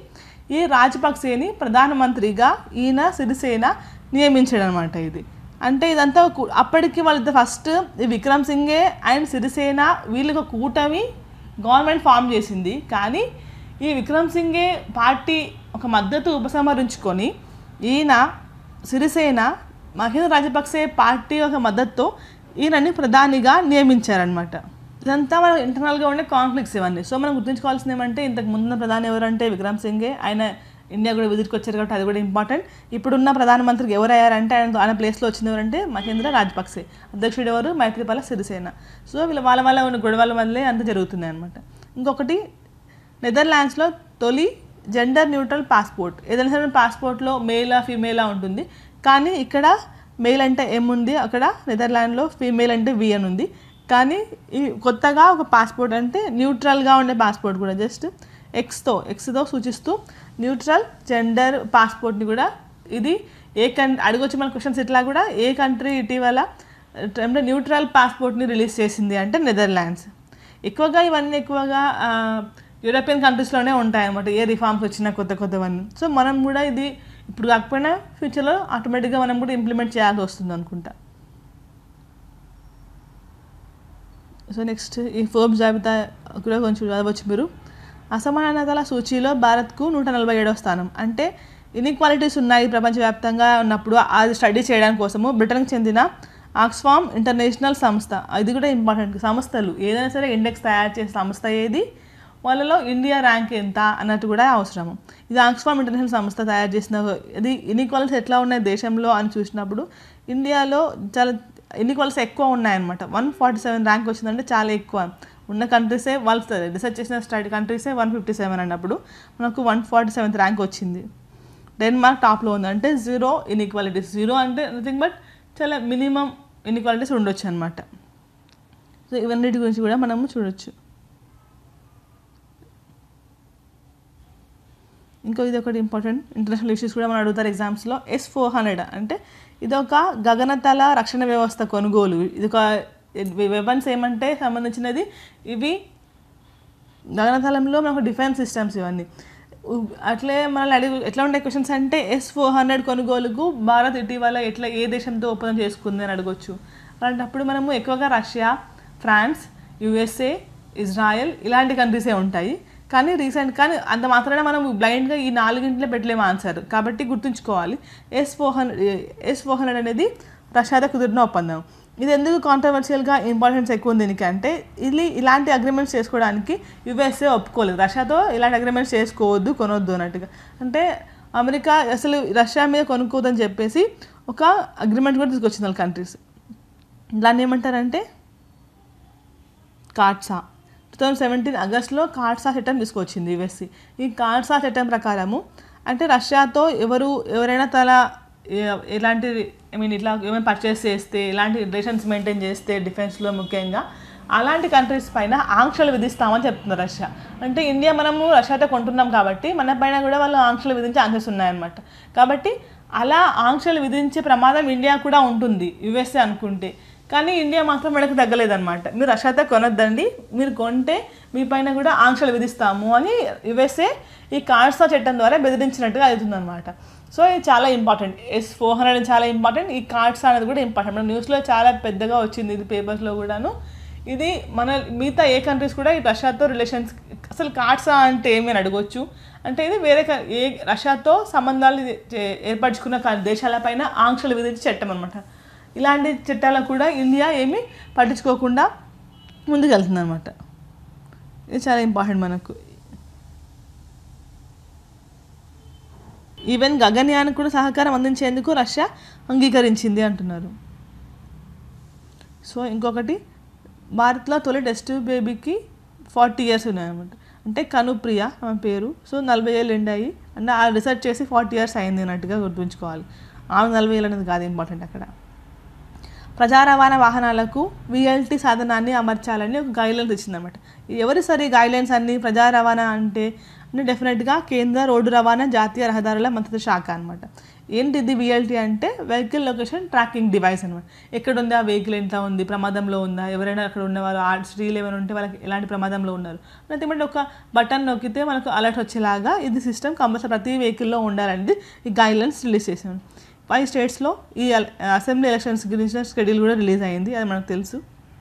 ఈ రాజపక్సేని ప్రధానమంత్రిగా ఈయన సిరిసేన నియమించాడు అనమాట ఇది అంటే ఇదంతా కు- అప్పటికి వాళ్ళిద్దరు ఫస్ట్ ఈ విక్రమ్ సింగే అండ్ సిరిసేన వీళ్ళకి ఒక కూటమి గవర్నమెంట్ ఫామ్ చేసింది కానీ ఈ విక్రమ్ సింగే పార్టీ ఒక మద్దతు ఉపసంహరించుకొని ఈయన సిరిసేన మహేంద్ర రాజపక్సే పార్టీ ఒక మద్దతుతో ఈయనని ప్రధానిగా నియమించారనమాట ఇదంతా మన ఇంటర్నల్గా ఉండే కాన్ఫ్లిక్ట్స్ ఇవన్నీ సో మనం గుర్తుంచుకోవాల్సింది ఏమంటే ఇంతకు ముందున్న ప్రధాని ఎవరంటే విక్రమ్ సింగే ఆయన ఇండియా కూడా విజిట్కి వచ్చారు కాబట్టి అది కూడా ఇంపార్టెంట్ ఇప్పుడున్న ప్రధానమంత్రికి ఎవరు అయ్యారంటే ఆయన ఆయన ప్లేస్లో వచ్చింది ఎవరంటే మహేంద్ర రాజపక్సే అధ్యక్షుడు ఎవరు మైత్రిపాల సిరిసేన సో వీళ్ళ వాళ్ళ వల్ల ఉన్న గొడవల వల్లే అంత జరుగుతుంది అనమాట ఇంకొకటి నెదర్లాండ్స్లో తొలి జెండర్ న్యూట్రల్ పాస్పోర్ట్ ఏదైనా సరే పాస్పోర్ట్లో మేలా ఫీమేలా ఉంటుంది కానీ ఇక్కడ మేల్ అంటే ఎం ఉంది అక్కడ నెదర్లాండ్లో ఫీమేల్ అంటే వి అని ఉంది కానీ ఈ కొత్తగా ఒక పాస్పోర్ట్ అంటే న్యూట్రల్గా ఉండే పాస్పోర్ట్ కూడా జస్ట్ ఎక్స్తో ఎక్స్తో సూచిస్తూ న్యూట్రల్ జెండర్ పాస్పోర్ట్ని కూడా ఇది ఏ కన్ అడగొచ్చు మన క్వశ్చన్స్ ఇట్లా కూడా ఏ కంట్రీ ఇటీవల అంటే న్యూట్రల్ పాస్పోర్ట్ని రిలీజ్ చేసింది అంటే నెదర్లాండ్స్ ఎక్కువగా ఇవన్నీ ఎక్కువగా ఆ, యూరోపియన్ కంట్రీస్లోనే ఉంటాయి అన్నమాట ఏ రిఫార్మ్స్ వచ్చినా కొత్త కొత్తవన్నీ సో మనం కూడా ఇది ఇప్పుడు కాకపోయినా ఫ్యూచర్లో ఆటోమేటిక్గా మనం కూడా ఇంప్లిమెంట్ చేయాల్సి వస్తుంది అనుకుంటా సో నెక్స్ట్ ఈ ఫోర్బ్స్ జాబితా కూడా కొంచెం చదవచ్చు మీరు అసమానతల సూచీలో భారత్కు నూట నలభై ఏడవ స్థానం అంటే ఇన్ఈక్వాలిటీస్ ఉన్నాయి ప్రపంచవ్యాప్తంగా ఉన్నప్పుడు అది స్టడీ చేయడానికి కోసము బ్రిటన్కి చెందిన ఆక్స్ఫామ్ ఇంటర్నేషనల్ సంస్థ ఇది కూడా ఇంపార్టెంట్ సంస్థలు ఏదైనా సరే ఇండెక్స్ తయారు చేసే సంస్థ ఏది వాళ్ళలో ఇండియా ర్యాంక్ ఎంత అన్నట్టు కూడా అవసరము ఇది ఆక్స్ఫామ్ ఇంటర్నేషనల్ సంస్థ తయారు చేసిన ఇది ఇన్ఈక్వాలిటీస్ ఎట్లా ఉన్నాయి దేశంలో అని చూసినప్పుడు ఇండియాలో చాలా ఇన్ఈక్వాలిటీస్ ఎక్కువ ఉన్నాయన్నమాట వన్ ఫార్టీ సెవెన్ ర్యాంక్ వచ్చిందంటే చాలా ఎక్కువ ఉన్న కంట్రీసే వాళ్ళు రీసెర్చ్ చేసిన స్టడీ కంట్రీసే వన్ ఫిఫ్టీ సెవెన్ అన్నప్పుడు మనకు వన్ ఫార్టీ సెవెంత్ ర్యాంక్ వచ్చింది డెన్మార్క్ టాప్లో ఉంది అంటే జీరో ఇన్ఈక్వాలిటీస్ జీరో అంటే నథింగ్ బట్ చాలా మినిమం ఇన్ఈక్వాలిటీస్ ఉండొచ్చు అనమాట సో ఇవన్నిటి గురించి కూడా మనము చూడొచ్చు ఇంకో ఇది ఒకటి ఇంపార్టెంట్ ఇంటర్నేషనల్ ఇష్యూస్ కూడా మనం అడుగుతారు ఎగ్జామ్స్లో ఎస్ ఫోర్ హండ్రెడ్ అంటే ఇది ఒక గగనతల రక్షణ వ్యవస్థ కొనుగోలు ఇది ఒక వెపన్స్ ఏమంటే సంబంధించినది ఇవి గగనతలంలో మనకు డిఫెన్స్ సిస్టమ్స్ ఇవన్నీ ఉ- అట్లే మనల్ని అడిగి ఎట్లా ఉండే క్వశ్చన్స్ అంటే ఎస్ ఫోర్ హండ్రెడ్ కొనుగోలుకు భారత్ ఇటీవల ఎట్లా ఏ దేశంతో ఒప్పందం చేసుకుంది అని అడగొచ్చు అలాంటప్పుడు మనము ఎక్కువగా రష్యా ఫ్రాన్స్ యుఎస్ఏ ఇజ్రాయెల్ ఇలాంటి కంట్రీసే ఉంటాయి కానీ రీసెంట్ కానీ అంత మాత్రాన మనం బ్లైండ్గా ఈ నాలుగింటిలో పెట్టలేము ఆన్సర్ కాబట్టి గుర్తుంచుకోవాలి S four hundred S four hundred అనేది రష్యాతో కుదిరిన ఒప్పందం ఇది ఎందుకు కాంట్రవర్షియల్గా ఇంపార్టెన్స్ ఎక్కువ ఉంది దీనికి అంటే ఇది ఇలాంటి అగ్రిమెంట్స్ చేసుకోవడానికి యుఎస్ఏ ఒప్పుకోలేదు రష్యాతో ఇలాంటి అగ్రిమెంట్స్ చేసుకోవద్దు కొనొద్దు అన్నట్టుగా అంటే అమెరికా అసలు రష్యా మీద కొనుక్కోవద్దని చెప్పేసి ఒక అగ్రిమెంట్ కూడా తీసుకొచ్చింది వాళ్ళ కంట్రీస్ దాన్ని ఏమంటారంటే కాట్సా టూ థౌజండ్ సెవెంటీన్ ఆగస్ట్లో కాట్సా చట్టం తీసుకొచ్చింది యుఎస్సి ఈ కాట్సా చట్టం ప్రకారము అంటే రష్యాతో ఎవరు ఎవరైనా తల ఏ- ఎలాంటి ఐ మీన్ ఇట్లా ఏమైనా పర్చేస్ చేస్తే ఎలాంటి రిలేషన్స్ మెయింటైన్ చేస్తే డిఫెన్స్లో ముఖ్యంగా అలాంటి కంట్రీస్ పైన ఆంక్షలు విధిస్తామని చెప్తున్నారు రష్యా అంటే ఇండియా మనము రష్యాతో కొంటున్నాం కాబట్టి మన పైన కూడా వాళ్ళు ఆంక్షలు విధించే ఆంక్షలు ఉన్నాయన్నమాట కాబట్టి అలా ఆంక్షలు విధించే ప్రమాదం ఇండియా కూడా ఉంటుంది యుఎస్ఏ అనుకుంటే కానీ ఇండియా మాత్రం మనకు తగ్గలేదన్నమాట మీరు రష్యాతో కొనొద్దండి మీరు కొంటే మీ పైన కూడా ఆంక్షలు విధిస్తాము అని యుఎస్ఏ ఈ కార్డ్సా చట్టం ద్వారా బెదిరించినట్టుగా అవుతుందన్నమాట సో ఇది చాలా ఇంపార్టెంట్ ఎస్ ఫోర్ హండ్రెడ్ చాలా ఇంపార్టెంట్ ఈ కార్డ్స్ అనేది కూడా ఇంపార్టెంట్ మన న్యూస్లో చాలా పెద్దగా వచ్చింది ఇది పేపర్స్లో కూడాను ఇది మన మిగతా ఏ కంట్రీస్ కూడా ఈ రష్యాతో రిలేషన్స్ అసలు కార్డ్సా అంటే ఏమని అడగొచ్చు అంటే ఇది వేరే క- ఏ రష్యాతో సంబంధాలు ఇది చే- ఏర్పరచుకున్న క- దేశాలపైన ఆంక్షలు విధించే చట్టం అనమాట ఇలాంటి చట్టాలకు కూడా ఇండియా ఏమీ పట్టించుకోకుండా ముందుకెళ్తుంది అనమాట ఇది చాలా ఇంపార్టెంట్ మనకు ఈవెన్ గగన్యానికి కూడా సహకారం అందించేందుకు రష్యా అంగీకరించింది అంటున్నారు సో ఇంకొకటి భారత్లో తొలి టెస్ట్ బేబీకి ఫార్టీ ఇయర్స్ ఉన్నాయన్నమాట అంటే కనుప్రియ ఆమె పేరు సో నలభై ఏళ్ళు ఎండాయి అంటే ఆ రీసెర్చ్ చేసి ఫార్టీ ఇయర్స్ అయింది అన్నట్టుగా గుర్తుంచుకోవాలి ఆమె నలభై ఏళ్ళు అనేది కాదు ఇంపార్టెంట్ అక్కడ ప్రజా రవాణా వాహనాలకు విఎల్టీ సాధనాన్ని అమర్చాలని ఒక గైడ్లైన్స్ ఇచ్చిందన్నమాట ఎవరు సరి గైడ్లైన్స్ అన్ని ప్రజా రవాణా అంటే అంటే డెఫినెట్గా కేంద్ర రోడ్డు రవాణా జాతీయ రహదారుల మంత్రిత్వ శాఖ అనమాట ఏంటి ఇది విఎల్టీ అంటే వెహికల్ లొకేషన్ ట్రాకింగ్ డివైస్ అనమాట ఎక్కడ ఉంది ఆ వెహికల్ ఎంత ఉంది ప్రమాదంలో ఉందా ఎవరైనా అక్కడ ఉన్నవారు ఆ స్త్రీలు ఏమైనా ఉంటే వాళ్ళకి ఎలాంటి ప్రమాదంలో ఉన్నారు లేకపోతే ఒక బటన్ నొక్కితే మనకు అలర్ట్ వచ్చేలాగా ఇది సిస్టమ్ కంపల్సరీ ప్రతి వెహికల్లో ఉండాలండి ఈ గైడ్లైన్స్ రిలీజ్ చేసాం ఫైవ్ స్టేట్స్లో ఈ అసెంబ్లీ ఎలక్షన్స్ గురించి షెడ్యూల్ కూడా రిలీజ్ అయింది అది మనకు తెలుసు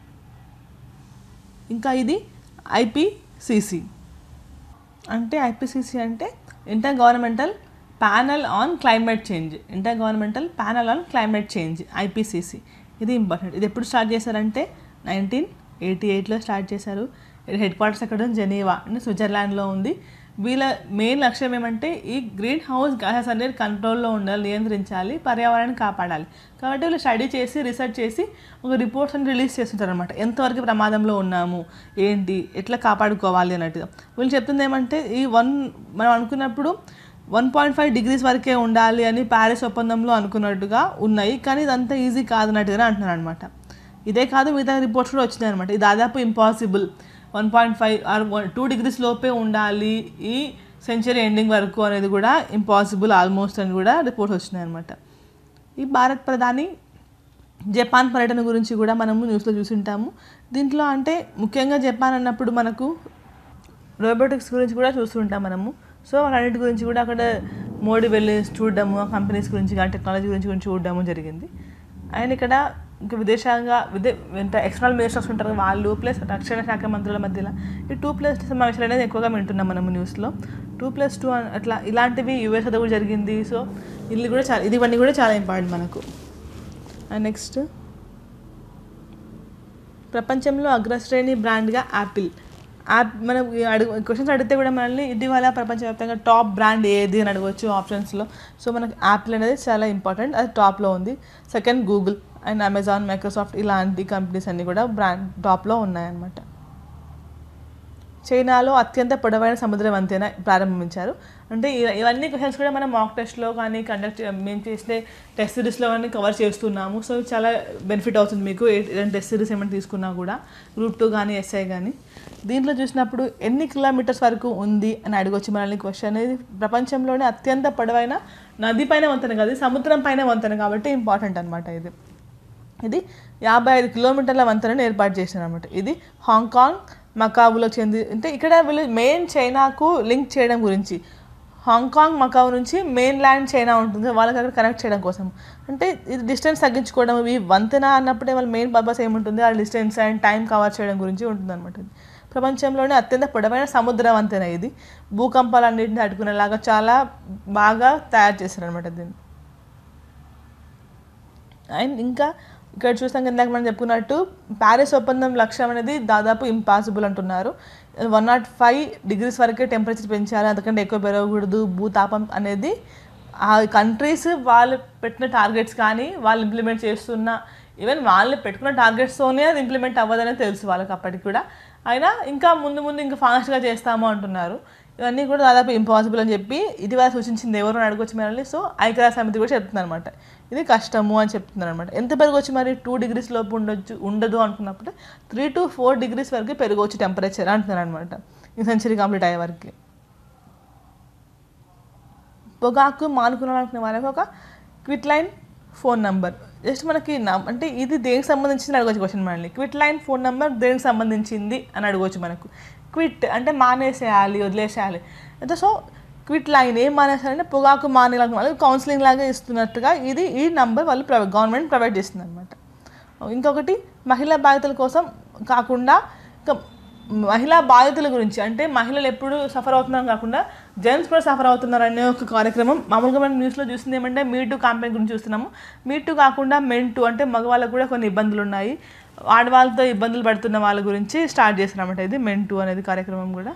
ఇంకా ఇది ఐపీసీసీ అంటే ఐపీసీసీ అంటే intergovernmental panel on climate change intergovernmental panel on climate change IPCC ఇది ఇంపార్టెంట్ ఇది ఎప్పుడు స్టార్ట్ చేశారంటే నైన్టీన్ ఎయిటీ ఎయిట్లో స్టార్ట్ చేశారు హెడ్ క్వార్టర్స్ ఎక్కడ ఉంది? జెనీవా అంటే స్విట్జర్లాండ్లో ఉంది వీళ్ళ మెయిన్ లక్ష్యం ఏమంటే ఈ గ్రీన్ హౌస్ గ్యాసెస్ అనేది కంట్రోల్లో ఉండాలి నియంత్రించాలి పర్యావరణాన్ని కాపాడాలి కాబట్టి వీళ్ళు స్టడీ చేసి రీసెర్చ్ చేసి ఒక రిపోర్ట్స్ అని రిలీజ్ చేస్తుంటారు అనమాట ఎంతవరకు ప్రమాదంలో ఉన్నాము ఏంటి ఎట్లా కాపాడుకోవాలి అన్నట్టుగా వీళ్ళు చెప్తుంది ఏమంటే ఈ వన్ మనం అనుకున్నప్పుడు వన్ పాయింట్ ఫైవ్ డిగ్రీస్ వరకే ఉండాలి అని ప్యారిస్ ఒప్పందంలో అనుకున్నట్టుగా ఉన్నాయి కానీ ఇదంతా ఈజీ కాదన్నట్టుగానే అంటున్నారు అనమాట ఇదే కాదు మిగతా రిపోర్ట్స్ కూడా వచ్చినాయి అనమాట ఇది దాదాపు impossible one point five or two degrees లోపే ఉండాలి ఈ సెంచరీ ఎండింగ్ వరకు అనేది కూడా ఇంపాసిబుల్ ఆల్మోస్ట్ అని కూడా రిపోర్ట్స్ వచ్చినాయి అనమాట ఈ భారత్ ప్రధాని జపాన్ పర్యటన గురించి కూడా మనము న్యూస్లో చూసుంటాము దీంట్లో అంటే ముఖ్యంగా జపాన్ అన్నప్పుడు మనకు రోబోటిక్స్ గురించి కూడా చూస్తుంటాం మనము సో వాటన్నిటి గురించి కూడా అక్కడ మోడీ వెళ్ళి చూడడము ఆ కంపెనీస్ గురించి కానీ టెక్నాలజీ గురించి గురించి చూడడము జరిగింది అండ్ ఇక్కడ ఇంకా విదేశాంగ విదే ఎంత ఎక్స్టర్నల్ మినిస్టర్స్ ఉంటారు వాళ్ళు ప్లస్ రక్షణ శాఖ మంత్రుల మధ్యలో ఈ టూ ప్లస్ సమావేశాలు అనేది ఎక్కువగా వింటున్నాం మనము న్యూస్లో టూ ప్లస్ టూ అట్లా ఇలాంటివి యూఎస్ అది కూడా జరిగింది సో ఇది కూడా చాలా ఇది ఇవన్నీ కూడా చాలా ఇంపార్టెంట్ మనకు అండ్ నెక్స్ట్ ప్రపంచంలో అగ్రశ్రేణి బ్రాండ్గా యాపిల్ యాప్ మనం ఈ అడుగు క్వశ్చన్స్ అడిగితే కూడా మనల్ని ఇటీవల ప్రపంచవ్యాప్తంగా టాప్ బ్రాండ్ ఏది అని అడగవచ్చు ఆప్షన్స్లో సో మనకి యాపిల్ అనేది చాలా ఇంపార్టెంట్ అది టాప్లో ఉంది second Google and Amazon Microsoft ఇలాంటి కంపెనీస్ అన్నీ కూడా బ్రాండ్ టాప్లో ఉన్నాయన్నమాట చైనాలో అత్యంత పొడవైన సముద్ర వంతెన ప్రారంభించారు అంటే ఇ- ఇవన్నీ క్వశ్చన్స్ కూడా మనం మాక్ టెస్ట్లో కానీ కండక్ట్ మేము చేసే టెస్ట్ సిరీస్లో కానీ కవర్ చేస్తున్నాము సో చాలా బెనిఫిట్ అవుతుంది మీకు ఏ- ఏదైనా టెస్ట్ సిరీస్ ఏమైనా తీసుకున్నా కూడా గ్రూప్ టూ కానీ ఎస్ఐ కానీ దీంట్లో చూసినప్పుడు ఎన్ని కిలోమీటర్స్ వరకు ఉంది అని అడగొచ్చు మనల్ని క్వశ్చన్ అనేది ప్రపంచంలోనే అత్యంత పొడవైన నది పైన వంతెన కాదు ఇది సముద్రం పైన వంతెన కాబట్టి ఇంపార్టెంట్ అనమాట ఇది ఇది యాభై ఐదు కిలోమీటర్ల వంతెనను ఏర్పాటు చేశారు అనమాట ఇది హాంకాంగ్ మకావులో చెంది అంటే ఇక్కడ వీళ్ళు మెయిన్ చైనాకు లింక్ చేయడం గురించి హాంకాంగ్ మకావు నుంచి మెయిన్ ల్యాండ్ చైనా ఉంటుంది వాళ్ళకి అక్కడ కనెక్ట్ చేయడం కోసం అంటే ఇది డిస్టెన్స్ తగ్గించుకోవడం ఈ వంతెన అన్నప్పుడే వాళ్ళ మెయిన్ పర్పస్ ఏముంటుంది ఆ డిస్టెన్స్ అండ్ టైం కవర్ చేయడం గురించి ఉంటుంది అనమాట ఇది ప్రపంచంలోనే అత్యంత పొడవైన సముద్ర వంతెన ఇది భూకంపాలన్నింటినీ అడ్డుకునేలాగా చాలా బాగా తయారు చేశారు అనమాట దీన్ని అండ్ ఇంకా ఇక్కడ చూసాం ఇందాక మనం చెప్పుకున్నట్టు ప్యారిస్ ఒప్పందం లక్ష్యం అనేది దాదాపు ఇంపాసిబుల్ అంటున్నారు వన్ నాట్ ఫైవ్ డిగ్రీస్ వరకే టెంపరేచర్ పెంచాలి అంతకంటే ఎక్కువ పెరగకూడదు భూతాపం అనేది ఆ కంట్రీస్ వాళ్ళు పెట్టిన టార్గెట్స్ కానీ వాళ్ళు ఇంప్లిమెంట్ చేస్తున్న ఈవెన్ వాళ్ళు పెట్టుకున్న టార్గెట్స్తోనే అది ఇంప్లిమెంట్ అవ్వదనే తెలుసు వాళ్ళకి అప్పటికి కూడా అయినా ఇంకా ముందు ముందు ఇంకా ఫాస్ట్గా చేస్తాము అంటున్నారు ఇవన్నీ కూడా దాదాపు ఇంపాసిబుల్ అని చెప్పి ఇటీవల సూచించింది ఎవరు అని అడగొచ్చు మనల్ని సో ఐక్యరాజ్య సమితి కూడా చెప్తుంది అనమాట ఇది కష్టము అని చెప్తున్నారు అనమాట ఎంత పెరగవచ్చు మరి టూ డిగ్రీస్ లోపు ఉండొచ్చు ఉండదు అనుకున్నప్పుడు త్రీ టు ఫోర్ డిగ్రీస్ వరకు పెరగవచ్చు టెంపరేచర్ అంటున్నారు అనమాట ఈ సెంచరీ కంప్లీట్ అయ్యే వరకు పొగాకు మానుకున్నాలనుకునే వాళ్ళకి ఒక quit line phone number just మనకి నం- అంటే ఇది దేనికి సంబంధించింది అడగవచ్చు క్వశ్చన్ మనల్ని క్విట్ లైన్ ఫోన్ నెంబర్ దేనికి సంబంధించింది అని అడగవచ్చు మనకు క్విట్ అంటే మానేసేయాలి వదిలేసేయాలి అయితే సో క్విట్ లైన్ ఏం మానేసారంటే పొగాకు మానేయాలి వాళ్ళకి కౌన్సిలింగ్ లాగా ఇస్తున్నట్టుగా ఇది ఈ నంబర్ వాళ్ళు ప్రొవైడ్ గవర్నమెంట్ ప్రొవైడ్ చేస్తుంది అనమాట ఇంకొకటి మహిళా బాధితుల కోసం కాకుండా ఇంకా మహిళా బాధితుల గురించి అంటే మహిళలు ఎప్పుడు సఫర్ అవుతున్నారు కాకుండా జెంట్స్ కూడా సఫర్ అవుతున్నారు అనే ఒక కార్యక్రమం మామూలుగా మనం న్యూస్లో చూస్తుంది ఏమంటే మీ టూ క్యాంపెయిన్ గురించి చూస్తున్నాము మీ టూ కాకుండా మెన్ టూ అంటే మగవాళ్ళకు కూడా కొన్ని ఇబ్బందులు ఉన్నాయి ఆడవాళ్ళతో ఇబ్బందులు పడుతున్న వాళ్ళ గురించి స్టార్ట్ చేస్తున్నారన్నమాట ఇది మెన్ టూ అనేది కార్యక్రమం కూడా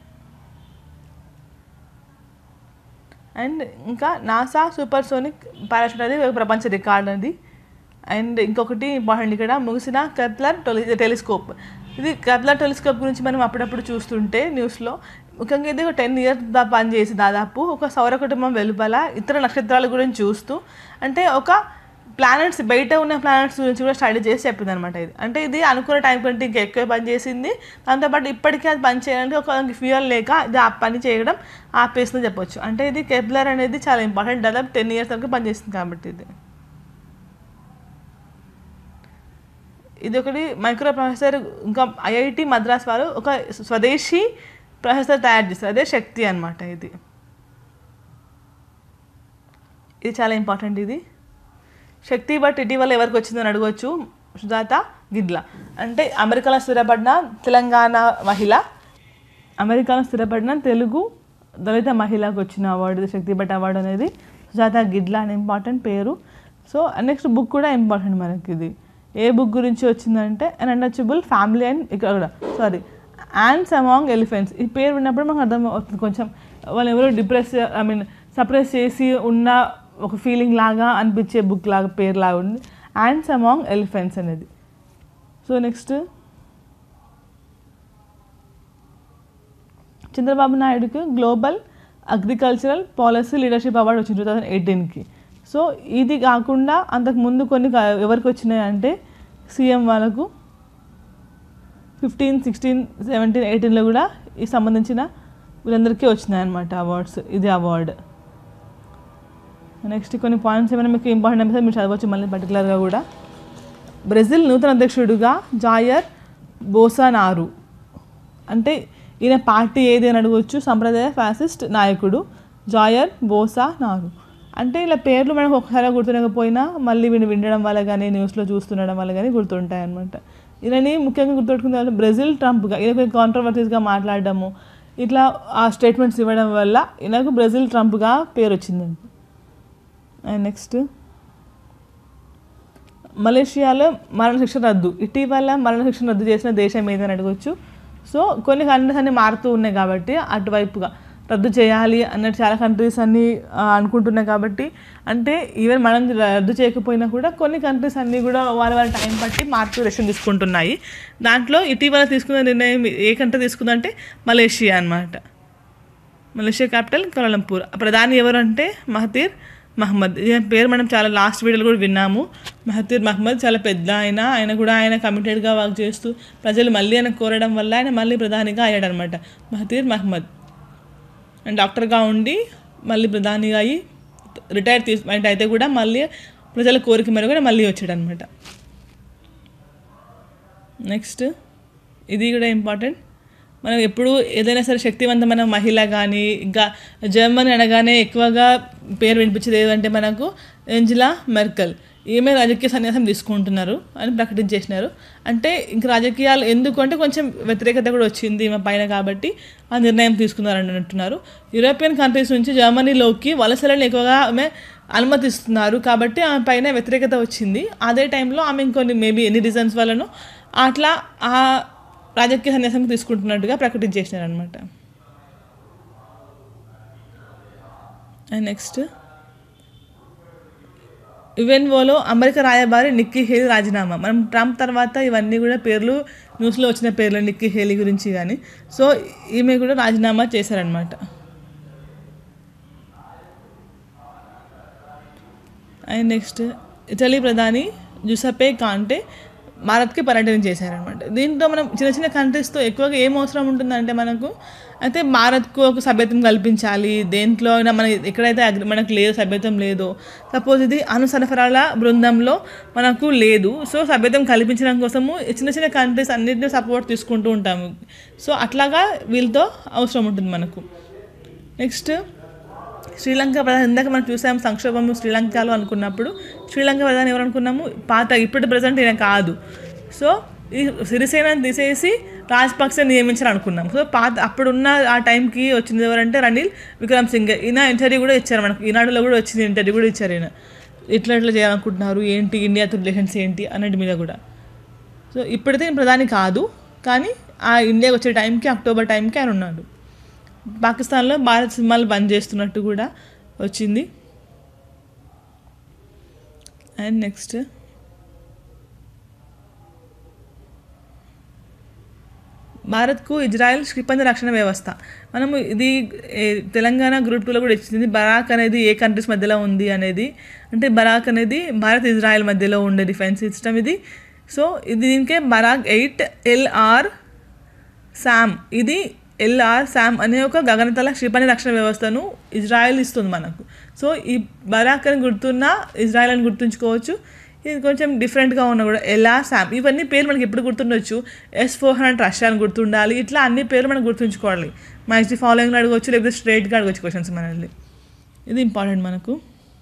అండ్ ఇంకా నాసా సూపర్ సోనిక్ పారాషూట్ అనేది ఒక ప్రపంచ రికార్డ్ అది అండ్ ఇంకొకటి ఇంపార్టెంట్ ఇక్కడ ముగిసిన కెప్లర్ టెలి టెలిస్కోప్ ఇది కెప్లర్ టెలిస్కోప్ గురించి మనం అప్పుడప్పుడు చూస్తుంటే న్యూస్లో ముఖ్యంగా ఇది ఒక టెన్ ఇయర్స్ దా పనిచేసి దాదాపు ఒక సౌర కుటుంబం వెలుపల ఇతర నక్షత్రాల గురించి చూస్తూ అంటే ఒక ప్లానెట్స్ బయట ఉన్న ప్లానెట్స్ గురించి కూడా స్టడీ చేసి చెప్పింది అనమాట ఇది అంటే ఇది అనుకున్న టైం కంటే ఇంకా ఎక్కువ పని చేసింది దాంతోపాటు ఇప్పటికీ అది పని చేయడానికి ఒక ఫ్యూయల్ లేక ఇది ఆ పని చేయడం ఆపేసిందని చెప్పొచ్చు అంటే ఇది కెప్లర్ అనేది చాలా ఇంపార్టెంట్ దాదాపు టెన్ ఇయర్స్ వరకు పనిచేస్తుంది కాబట్టి ఇది ఇది ఒకటి మైక్రో ప్రాసెసర్ ఇంకా ఐఐటి మద్రాస్ వారు ఒక స్వదేశీ ప్రాసెసర్ తయారు చేస్తారు అదే శక్తి అనమాట ఇది ఇది చాలా ఇంపార్టెంట్ ఇది శక్తి బట్ ఇటీవల ఎవరికి వచ్చిందని అడగవచ్చు సుజాత గిడ్ల అంటే అమెరికాలో స్థిరపడిన తెలంగాణ మహిళ అమెరికాలో స్థిరపడిన తెలుగు దళిత మహిళకు వచ్చిన అవార్డు ఇది శక్తి భట్ అవార్డు అనేది సుజాత గిడ్ల అని ఇంపార్టెంట్ పేరు సో నెక్స్ట్ బుక్ కూడా ఇంపార్టెంట్ మనకి ఇది ఏ బుక్ గురించి వచ్చిందంటే అన్ అన్టచబుల్ ఫ్యామిలీ అండ్ ఇక్కడ కూడా సారీ యాండ్స్ అమాంగ్ ఎలిఫెంట్స్ ఈ పేరు విన్నప్పుడు మనకు అర్థం అవుతుంది కొంచెం వాళ్ళు ఎవరో డిప్రెస్ ఐ మీన్ సప్రెస్ చేసి ఉన్న ఒక ఫీలింగ్ లాగా అనిపించే బుక్ లాగా పేరు లాగా ఉంది యాండ్స్ అమాంగ్ ఎలిఫెంట్స్ అనేది సో నెక్స్ట్ చంద్రబాబు నాయుడుకి global agricultural policy leadership award వచ్చింది టూ థౌజండ్ ఎయిటీన్కి సో ఇది కాకుండా అంతకు ముందు కొన్ని కా- ఎవరికి వచ్చినాయి అంటే సీఎం వాళ్ళకు ఫిఫ్టీన్ సిక్స్టీన్ సెవెంటీన్ ఎయిటీన్లో కూడా ఈ సంబంధించిన వీళ్ళందరికీ వచ్చినాయి అనమాట అవార్డ్స్ ఇది అవార్డు నెక్స్ట్ కొన్ని పాయింట్స్ ఏమైనా మీకు ఇంపార్టెంట్ అనిపిస్తే మీరు చదవచ్చు మళ్ళీ పర్టికులర్గా కూడా బ్రెజిల్ నూతన అధ్యక్షుడిగా జాయర్ బోసానారు అంటే ఈయన పార్టీ ఏది అని అడగవచ్చు సంప్రదాయ ఫ్యాసిస్ట్ నాయకుడు జాయర్ బోసా నారు అంటే ఇలా పేర్లు మనకు ఒకసారి గుర్తుండకపోయినా మళ్ళీ వీడిని వినడం వల్ల కానీ న్యూస్లో చూస్తుండడం వల్ల కానీ గుర్తుంటాయి అనమాట ఈయనని ముఖ్యంగా గుర్తుపెట్టుకునే బ్రెజిల్ ట్రంప్గా ఈయన కొంచెం కాంట్రవర్సీస్గా మాట్లాడడము ఇట్లా ఆ స్టేట్మెంట్స్ ఇవ్వడం వల్ల ఈయనకు బ్రెజిల్ ట్రంప్గా పేరు వచ్చిందండి అండ్ నెక్స్ట్ మలేషియాలో మరణశిక్ష రద్దు ఇటీవల మరణశిక్ష రద్దు చేసిన దేశం ఏదని అడగవచ్చు సో కొన్ని కంట్రీస్ అన్ని మారుతూ ఉన్నాయి కాబట్టి అటువైపుగా రద్దు చేయాలి అన్నట్టు చాలా కంట్రీస్ అన్ని ఆ, అనుకుంటున్నాయి కాబట్టి అంటే ఈవెన్ మనం రద్దు చేయకపోయినా కూడా కొన్ని కంట్రీస్ అన్నీ కూడా వాళ్ళ వాళ్ళ టైం బట్టి మార్పు డెసిషన్ తీసుకుంటున్నాయి దాంట్లో ఇటీవల తీసుకున్న నిర్ణయం ఏ కంట్రీ తీసుకుందంటే మలేషియా అన్నమాట మలేషియా క్యాపిటల్ కోలాలంపూర్ ప్రధాని ఎవరు అంటే మహతీర్ మహమ్మద్ ఈయన పేరు మనం చాలా లాస్ట్ వీడియోలో కూడా విన్నాము మహతీర్ మహమ్మద్ చాలా పెద్ద ఆయన ఆయన కూడా ఆయన కమిటెడ్గా వర్క్ చేస్తూ ప్రజలు మళ్ళీ ఆయన కోరడం వల్ల ఆయన మళ్ళీ ప్రధానిగా అయ్యాడనమాట మహతీర్ మహమ్మద్ అండ్ డాక్టర్గా ఉండి మళ్ళీ ప్రధానిగా అయ్యి రిటైర్ తీసు అంటే అయితే కూడా మళ్ళీ ప్రజల కోరిక మేరకు కూడా మళ్ళీ వచ్చాడనమాట నెక్స్ట్ ఇది కూడా ఇంపార్టెంట్ మనం ఎప్పుడు ఏదైనా సరే శక్తివంతమైన మహిళ కానీ ఇంకా జర్మనీ అనగానే ఎక్కువగా పేరు వినిపించేది ఏదంటే మనకు ఏంజిలా మెర్కల్ ఈమె రాజకీయ సన్యాసం తీసుకుంటున్నారు అని ప్రకటించేసినారు అంటే ఇంక రాజకీయాలు ఎందుకు అంటే కొంచెం వ్యతిరేకత కూడా వచ్చింది ఈమె పైన కాబట్టి ఆ నిర్ణయం తీసుకున్నారని అంటున్నారు యూరోపియన్ కంట్రీస్ నుంచి జర్మనీలోకి వలసలను ఎక్కువగా ఆమె అనుమతిస్తున్నారు కాబట్టి ఆమె పైన వ్యతిరేకత వచ్చింది అదే టైంలో ఆమె ఇంకొన్ని మేబీ ఎన్ని రీజన్స్ వల్లనో అట్లా ఆ రాజకీయ సన్యాసం తీసుకుంటున్నట్టుగా ప్రకటించేసినారు అనమాట అండ్ నెక్స్ట్ యుఎన్ఓలో అమెరికా రాయబారి నిక్కీ హేలీ రాజీనామా మనం ట్రంప్ తర్వాత ఇవన్నీ కూడా పేర్లు న్యూస్లో వచ్చిన పేర్లు నిక్కీ హేలీ గురించి కానీ సో ఈమె కూడా రాజీనామా చేశారనమాట అండ్ నెక్స్ట్ ఇటలీ ప్రధాని జుసపే కాంటే భారత్కి పర్యటన చేశారనమాట దీంతో మనం చిన్న చిన్న కంట్రీస్తో ఎక్కువగా ఏం అవసరం ఉంటుందంటే మనకు అయితే భారత్కు ఒక సభ్యత్వం కల్పించాలి దేంట్లో అయినా మన ఎక్కడైతే అగ్రి మనకు లేదు సభ్యత్వం లేదో సపోజ్ ఇది అణు సరఫరాల బృందంలో మనకు లేదు సో సభ్యత్వం కల్పించడం కోసము చిన్న చిన్న కంట్రీస్ అన్నింటినీ సపోర్ట్ తీసుకుంటూ ఉంటాము సో అట్లాగా వీళ్ళతో అవసరం ఉంటుంది మనకు నెక్స్ట్ శ్రీలంక ప్రధాని ఇందాక మనం చూసాం సంక్షోభం శ్రీలంకలో అనుకున్నప్పుడు శ్రీలంక ప్రధాని ఎవరు అనుకున్నాము పాత ఇప్పుడు ప్రజెంట్ ఈయన కాదు సో ఈ సిరిసేనని తీసేసి రాజపక్సే నియమించారు అనుకున్నాం సో పాత అప్పుడున్న ఆ టైంకి వచ్చింది ఎవరంటే రనిల్ విక్రమ్ సింగ్ ఈయన ఇంటర్వ్యూ కూడా ఇచ్చారు మనకు ఈనాడులో కూడా వచ్చింది ఇంటర్వ్యూ కూడా ఇచ్చారు ఈయన ఇట్లా ఇట్లా చేయాలనుకుంటున్నారు ఏంటి ఇండియాతో రిలేషన్స్ ఏంటి అన్నటి మీద కూడా సో ఇప్పుడైతే ఈయన ప్రధాని కాదు కానీ ఆ ఇండియాకి వచ్చే టైంకి అక్టోబర్ టైంకి ఆయన ఉన్నాడు పాకిస్తాన్లో భారత్ సినిమాలు బంద్ చేస్తున్నట్టు కూడా వచ్చింది అండ్ నెక్స్ట్ భారత్కు ఇజ్రాయెల్ క్షిపణి రక్షణ వ్యవస్థ మనము ఇది ఏ, తెలంగాణ గ్రూప్ టూలో కూడా ఇచ్చింది బరాక్ అనేది ఏ కంట్రీస్ మధ్యలో ఉంది అనేది అంటే బరాక్ అనేది భారత్ ఇజ్రాయెల్ మధ్యలో ఉండే డిఫెన్స్ సిస్టమ్ ఇది సో ఇది దీనికే బరాక్ ఎయిట్ ఎల్ఆర్ శామ్ ఇది ఎల్ఆర్ శామ్ అనే ఒక గగనతల క్షిపణి రక్షణ వ్యవస్థను ఇజ్రాయెల్ ఇస్తుంది మనకు సో ఈ బరాక్ అని గుర్తున్న ఇజ్రాయెల్ అని గుర్తుంచుకోవచ్చు ఇది కొంచెం డిఫరెంట్గా ఉన్న కూడా ఎల్ఆర్ శామ్ ఇవన్నీ పేర్లు మనకి ఎప్పుడు గుర్తుండొచ్చు ఎస్ ఫోర్ హండ్రెడ్ రష్యా అని గుర్తుండాలి ఇట్లా అన్ని పేర్లు మనం గుర్తుంచుకోవాలి మ్యాచ్ ఫాలోయింగ్ అడగవచ్చు లేకపోతే స్ట్రైట్గా అడగవచ్చు క్వశ్చన్స్ మనల్ని ఇది ఇంపార్టెంట్ మనకు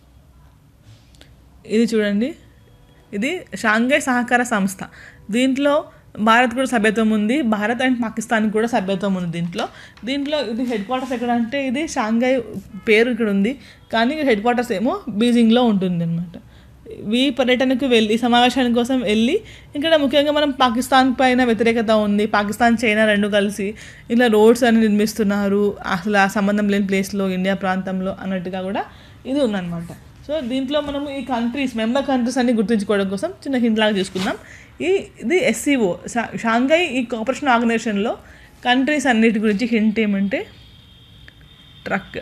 ఇది చూడండి ఇది షాంఘై సహకార సంస్థ దీంట్లో భారత్ కూడా సభ్యత్వం ఉంది భారత్ అండ్ పాకిస్తాన్ కూడా సభ్యత్వం ఉంది దీంట్లో దీంట్లో ఇది హెడ్ క్వార్టర్స్ ఎక్కడ అంటే ఇది షాంఘై పేరు ఇక్కడ ఉంది కానీ హెడ్ క్వార్టర్స్ ఏమో బీజింగ్లో ఉంటుంది అనమాట ఈ పర్యటనకు వెళ్ళి ఈ సమావేశాని కోసం వెళ్ళి ఇక్కడ ముఖ్యంగా మనం పాకిస్తాన్ పైన వ్యతిరేకత ఉంది పాకిస్తాన్ చైనా రెండు కలిసి ఇలా రోడ్స్ అని నిర్మిస్తున్నారు అసలు ఆ సంబంధం లేని ప్లేస్లో ఇండియా ప్రాంతంలో అన్నట్టుగా కూడా ఇది ఉందన్నమాట సో దీంట్లో మనము ఈ కంట్రీస్ మెంబర్ కంట్రీస్ అన్ని గుర్తుంచుకోవడం కోసం చిన్న హింట్ లాగా చూసుకుందాం ఈ ఇది ఎస్సీఓ షాంఘై ఈ కోఆపరేషన్ ఆర్గనైజేషన్లో కంట్రీస్ అన్నిటి గురించి హింట్ ఏమంటే ట్రక్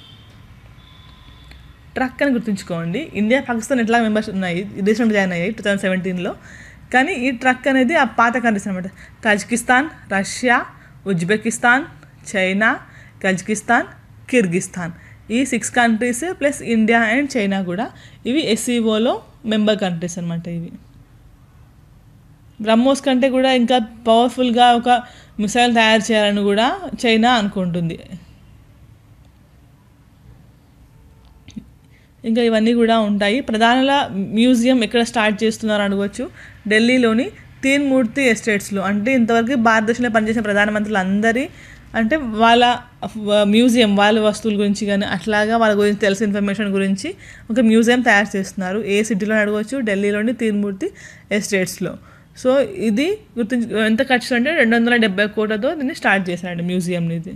ట్రక్ అని గుర్తుంచుకోండి ఇండియా పాకిస్తాన్ ఎట్లా మెంబర్స్ ఉన్నాయి రీసెంట్ జాయిన్ అయ్యాయి టూ థౌజండ్ సెవెంటీన్లో కానీ ఈ ట్రక్ అనేది ఆ పాత కంట్రీస్ అనమాట Kazakhstan Russia Uzbekistan China Kazakhstan Kyrgyzstan ఈ six countries plus India and China కూడా ఇవి ఎస్సీఓలో మెంబర్ కంట్రీస్ అనమాట ఇవి బ్రహ్మోస్ కంటే కూడా ఇంకా పవర్ఫుల్గా ఒక మిసైల్ తయారు చేయాలని కూడా చైనా అనుకుంటుంది ఇంకా ఇవన్నీ కూడా ఉంటాయి ప్రధాన మ్యూజియం ఎక్కడ స్టార్ట్ చేస్తున్నారు అడగవచ్చు ఢిల్లీలోని తీన్ మూర్తి ఎస్టేట్స్లో అంటే ఇంతవరకు భారతదేశంలో పనిచేసిన ప్రధానమంత్రులు అందరి అంటే వాళ్ళ వ- మ్యూజియం వాళ్ళ వస్తువుల గురించి కానీ అట్లాగా వాళ్ళ గురించి తెలిసిన ఇన్ఫర్మేషన్ గురించి ఒక మ్యూజియం తయారు చేస్తున్నారు ఏ సిటీలో అడగవచ్చు ఢిల్లీలోని తీన్మూర్తి ఎస్టేట్స్లో సో ఇది గుర్తుంచు ఎంత ఖర్చు అంటే రెండు వందల డెబ్బై కోట్లతో దీన్ని స్టార్ట్ చేశాడు మ్యూజియంని ఇది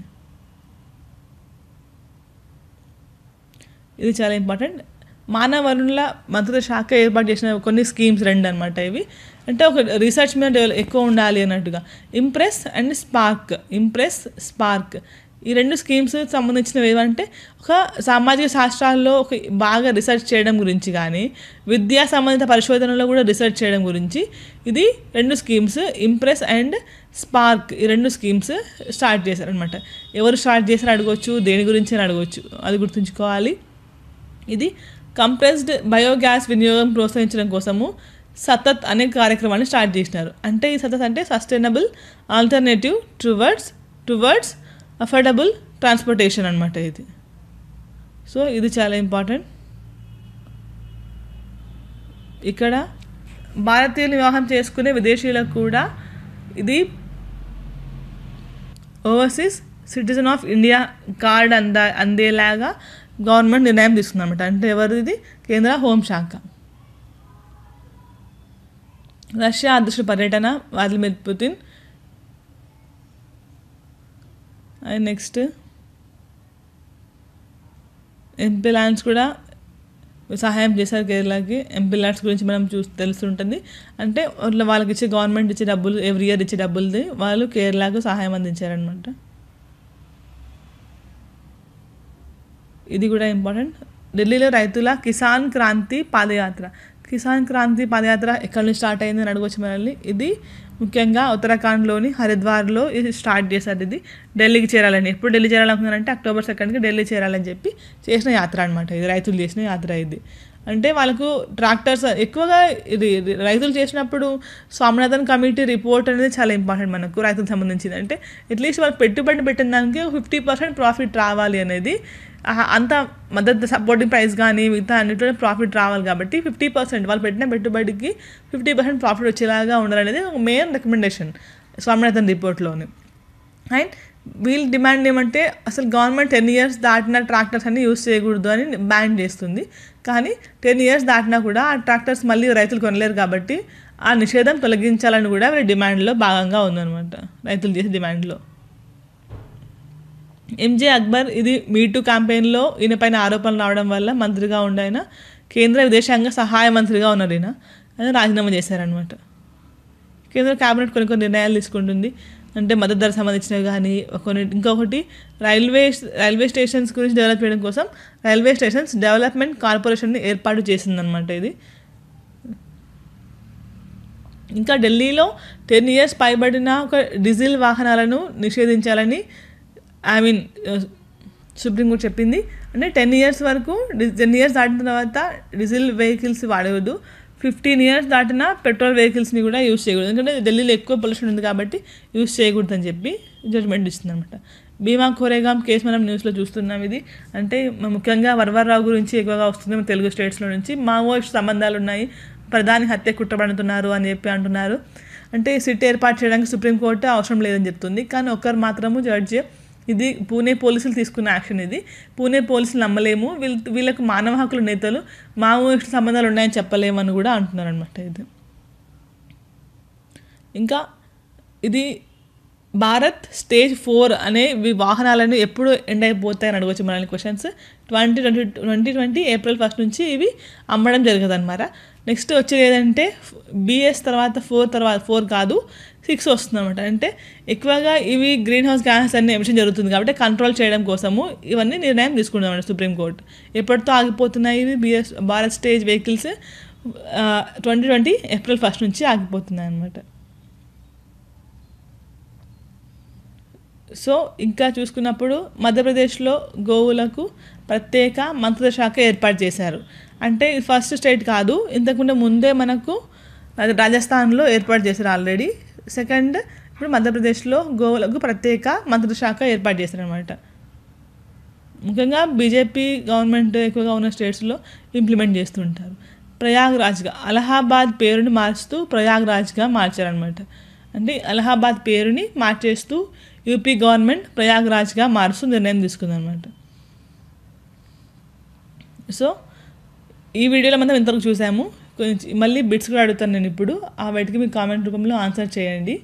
ఇది చాలా ఇంపార్టెంట్ మానవ వనరుల మంత్రిత్వ శాఖ ఏర్పాటు చేసిన కొన్ని స్కీమ్స్ రెండు అనమాట ఇవి అంటే ఒక రీసెర్చ్ మీద డెవలప్ ఎక్కువ ఉండాలి అన్నట్టుగా Impress and Spark Impress Spark ఈ రెండు స్కీమ్స్ సంబంధించినవి ఏమంటే ఒక సామాజిక శాస్త్రాల్లో ఒక బాగా రీసెర్చ్ చేయడం గురించి కానీ విద్యా సంబంధిత పరిశోధనలో కూడా రీసెర్చ్ చేయడం గురించి ఇది రెండు స్కీమ్స్ ఇంప్రెస్ అండ్ స్పార్క్ ఈ రెండు స్కీమ్స్ స్టార్ట్ చేశారనమాట ఎవరు స్టార్ట్ చేశారు అడగవచ్చు దేని గురించి అని అడగవచ్చు అది గుర్తుంచుకోవాలి ఇది కంప్రెస్డ్ బయోగ్యాస్ వినియోగం ప్రోత్సహించడం కోసము సతత్ అనే కార్యక్రమాన్ని స్టార్ట్ చేసినారు అంటే ఈ సతత్ అంటే sustainable alternative towards towards affordable transportation అనమాట ఇది సో ఇది చాలా ఇంపార్టెంట్ ఇక్కడ భారతీయులు వివాహం చేసుకునే విదేశీయులకు కూడా ఇది overseas citizen of India card అందా అందేలాగా గవర్నమెంట్ నిర్ణయం తీసుకుందన్నమాట అంటే ఎవరిది కేంద్ర హోంశాఖ రష్యా అధ్యక్షుడు పర్యటన Vladimir Putin and next MP ల్యాండ్స్ కూడా సహాయం చేశారు కేరళకి ఎంపీ ల్యాండ్స్ గురించి మనం చూ తెలుస్తుంటుంది అంటే వాళ్ళ- వాళ్ళకి ఇచ్చే గవర్నమెంట్ ఇచ్చే డబ్బులు ఎవ్రీ ఇయర్ ఇచ్చే డబ్బులది వాళ్ళు కేరళకు సహాయం అందించారనమాట ఇది కూడా ఇంపార్టెంట్ ఢిల్లీలో రైతుల కిసాన్ క్రాంతి పాదయాత్ర కిసాన్ క్రాంతి పాదయాత్ర ఎక్కడి నుంచి స్టార్ట్ అయింది అని అడగవచ్చు మనల్ని ఇది ముఖ్యంగా ఉత్తరాఖండ్లోని హరిద్వార్లో ఇది స్టార్ట్ చేశారు ఇది ఢిల్లీకి చేరాలని ఎప్పుడు ఢిల్లీ చేరాలనుకున్నారంటే అక్టోబర్ సెకండ్కి ఢిల్లీ చేరాలని చెప్పి చేసిన యాత్ర అనమాట ఇది రైతులు చేసిన యాత్ర ఇది అంటే వాళ్ళకు ట్రాక్టర్స్ ఎక్కువగా ఇది ఇది రైతులు చేసినప్పుడు స్వామినాథన్ కమిటీ రిపోర్ట్ అనేది చాలా ఇంపార్టెంట్ మనకు రైతులకు సంబంధించింది అంటే అట్లీస్ట్ వాళ్ళకి పెట్టుబడి పెట్టిన దానికి ఫిఫ్టీ పర్సెంట్ ప్రాఫిట్ రావాలి అనేది ఆ, అంత మద్దతు సపోర్టింగ్ ప్రైస్ కానీ మిగతా అన్నింటిలో ప్రాఫిట్ రావాలి కాబట్టి ఫిఫ్టీ పర్సెంట్ వాళ్ళు పెట్టిన పెట్టుబడికి ఫిఫ్టీ పర్సెంట్ ప్రాఫిట్ వచ్చేలాగా ఉండాలనేది ఒక మెయిన్ రికమెండేషన్ స్వామినాథన్ రిపోర్ట్లోని అండ్ వీళ్ళు డిమాండ్ ఏమంటే అసలు గవర్నమెంట్ టెన్ ఇయర్స్ దాటిన ట్రాక్టర్స్ అన్ని యూస్ చేయకూడదు అని బ్యాన్ చేస్తుంది కానీ టెన్ ఇయర్స్ దాటినా కూడా ఆ ట్రాక్టర్స్ మళ్ళీ రైతులు కొనలేరు కాబట్టి ఆ నిషేధం తొలగించాలని కూడా వీళ్ళ డిమాండ్లో భాగంగా ఉందన్నమాట రైతులు చేసే డిమాండ్లో ఎంజే అక్బర్ ఇది మీటూ క్యాంపెయిన్లో ఈయన పైన ఆరోపణలు రావడం వల్ల మంత్రిగా ఉండాయన కేంద్ర విదేశాంగ సహాయ మంత్రిగా ఉన్నారు ఈయన ఆయన రాజీనామా చేశారనమాట కేంద్ర కేబినెట్ కొన్ని కొన్ని నిర్ణయాలు తీసుకుంటుంది అంటే మద్దతు ధర సంబంధించినవి కానీ కొన్ని ఇంకొకటి రైల్వే రైల్వే స్టేషన్స్ గురించి డెవలప్ చేయడం కోసం రైల్వే స్టేషన్స్ డెవలప్మెంట్ కార్పొరేషన్ని ఏర్పాటు చేసిందనమాట ఇది ఇంకా ఢిల్లీలో టెన్ ఇయర్స్ పైబడిన ఒక డీజిల్ వాహనాలను నిషేధించాలని ఐ మీన్ సుప్రీంకోర్టు చెప్పింది అంటే టెన్ ఇయర్స్ వరకు టెన్ ఇయర్స్ దాటిన తర్వాత డీజిల్ వెహికల్స్ వాడవద్దు ఫిఫ్టీన్ ఇయర్స్ దాటిన పెట్రోల్ వెహికల్స్ని కూడా యూస్ చేయకూడదు ఎందుకంటే ఢిల్లీలో ఎక్కువ పొల్యూషన్ ఉంది కాబట్టి యూస్ చేయకూడదు అని చెప్పి జడ్జ్మెంట్ ఇస్తుందన్నమాట భీమా కోరేగాం కేసు మనం న్యూస్లో చూస్తున్నాం ఇది అంటే ముఖ్యంగా వరవరరావు గురించి ఎక్కువగా వస్తుంది మన తెలుగు స్టేట్స్లో నుంచి మావోయిస్ట్ సంబంధాలు ఉన్నాయి ప్రధాని హత్య కుట్రపడుతున్నారు అని చెప్పి అంటున్నారు అంటే సిట్ ఏర్పాటు చేయడానికి సుప్రీంకోర్టు అవసరం లేదని చెప్తుంది కానీ ఒకరు మాత్రము జడ్జి ఇది పూణే పోలీసులు తీసుకున్న యాక్షన్ ఇది పూణే పోలీసులు నమ్మలేము వీళ్ళ వీళ్ళకు మానవ హక్కుల నేతలు మావోయిస్టు సంబంధాలు ఉన్నాయని చెప్పలేమని కూడా అంటున్నారు అనమాట ఇది ఇంకా ఇది భారత్ స్టేజ్ ఫోర్ అనే ఈ వాహనాలను ఎప్పుడు ఎండ్ అయిపోతాయని అడగవచ్చు మనల్ని questions twenty twenty twenty twenty April first నుంచి ఇవి అమ్మడం జరగదు అనమాట నెక్స్ట్ వచ్చేది ఏదంటే బిఎస్ తర్వాత ఫోర్ తర్వాత ఫోర్ కాదు సిక్స్ వస్తుంది అనమాట అంటే ఎక్కువగా ఇవి గ్రీన్ హౌస్ గ్యాస్ అన్ని ఎమిషన్ జరుగుతుంది కాబట్టి కంట్రోల్ చేయడం కోసము ఇవన్నీ నిర్ణయం తీసుకుంటాం సుప్రీంకోర్టు ఎప్పటితో ఆగిపోతున్నాయి ఇవి BS Bharat stage vehicles twenty twenty April first నుంచి ఆగిపోతున్నాయి అనమాట సో ఇంకా చూసుకున్నప్పుడు మధ్యప్రదేశ్లో గోవులకు ప్రత్యేక మంత్రిత్వ శాఖ ఏర్పాటు చేశారు అంటే ఇది ఫస్ట్ స్టేట్ కాదు ఇంతకుముందు ముందే మనకు అది రాజస్థాన్లో ఏర్పాటు చేశారు ఆల్రెడీ సెకండ్ ఇప్పుడు మధ్యప్రదేశ్లో గోవులకు ప్రత్యేక మంత్రిత్వ శాఖ ఏర్పాటు చేశారనమాట ముఖ్యంగా బీజేపీ గవర్నమెంట్ ఎక్కువగా ఉన్న స్టేట్స్లో ఇంప్లిమెంట్ చేస్తుంటారు ప్రయాగ్రాజ్గా అలహాబాద్ పేరుని మార్చుతూ ప్రయాగ్రాజ్గా మార్చారనమాట అంటే అలహాబాద్ పేరుని మార్చేస్తూ యూపీ గవర్నమెంట్ ప్రయాగ్రాజ్గా మారుస్తూ నిర్ణయం తీసుకుందనమాట సో ఈ వీడియోలో మనం ఇంతవరకు చూసాము కొంచెం మళ్ళీ బిట్స్ కూడా అడుగుతాను నేను ఇప్పుడు ఆ వాటికి మీ కామెంట్ రూపంలో ఆన్సర్ చేయండి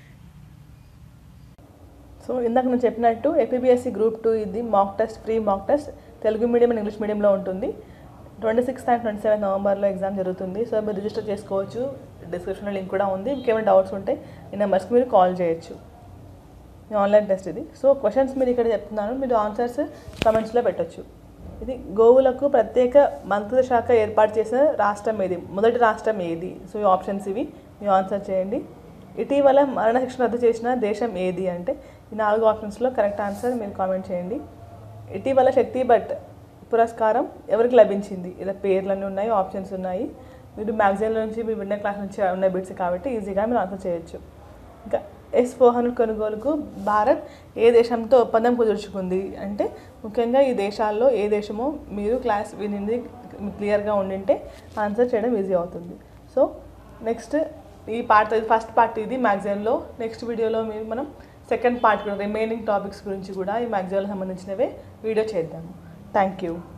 సో ఇందాక నేను చెప్పినట్టు ఏపీబీఎస్సీ గ్రూప్ టూ ఇది mock test free mock test Telugu medium and English మీడియంలో ఉంటుంది twenty sixth and twenty seventh నవంబర్లో ఎగ్జామ్ జరుగుతుంది సో మీరు రిజిస్టర్ చేసుకోవచ్చు డిస్క్రిప్షన్లో లింక్ కూడా ఉంది ఇంకేమైనా డౌట్స్ ఉంటే ఈ నెంబర్స్కి మీరు కాల్ చేయొచ్చు ఈ ఆన్లైన్ టెస్ట్ ఇది సో క్వశ్చన్స్ మీరు ఇక్కడ చెప్తున్నాను మీరు ఆన్సర్స్ కమెంట్స్లో పెట్టొచ్చు ఇది గోవులకు ప్రత్యేక మంత్రిత్వ శాఖ ఏర్పాటు చేసిన రాష్ట్రం ఏది మొదటి రాష్ట్రం ఏది సో ఈ ఆప్షన్స్ ఇవి మీరు ఆన్సర్ చేయండి ఇటీవల మరణశిక్షణ రద్దు చేసిన దేశం ఏది అంటే ఈ నాలుగు ఆప్షన్స్లో కరెక్ట్ ఆన్సర్ మీరు కామెంట్ చేయండి ఇటీవల శక్తి భట్ పురస్కారం ఎవరికి లభించింది ఇలా పేర్లన్నీ ఉన్నాయి ఆప్షన్స్ ఉన్నాయి మీరు మ్యాగజైన్లో నుంచి మీ విన్న క్లాస్ నుంచి ఉన్న బిట్స్ కాబట్టి ఈజీగా మీరు ఆన్సర్ చేయొచ్చు ఇంకా ఎస్ ఫోర్ హండ్రెడ్ కొనుగోలుకు భారత్ ఏ దేశంతో ఒప్పందం కుదుర్చుకుంది అంటే ముఖ్యంగా ఈ దేశాల్లో ఏ దేశమో మీరు క్లాస్ వినింది క్లియర్గా ఉండింటే ఆన్సర్ చేయడం ఈజీ అవుతుంది సో నెక్స్ట్ ఈ పార్ట్ ఫస్ట్ పార్ట్ ఇది మ్యాగజైన్లో నెక్స్ట్ వీడియోలో మీరు మనం సెకండ్ పార్ట్ కూడా రిమైనింగ్ టాపిక్స్ గురించి కూడా ఈ మ్యాగజైన్లో సంబంధించినవే వీడియో చేద్దాము థ్యాంక్ యూ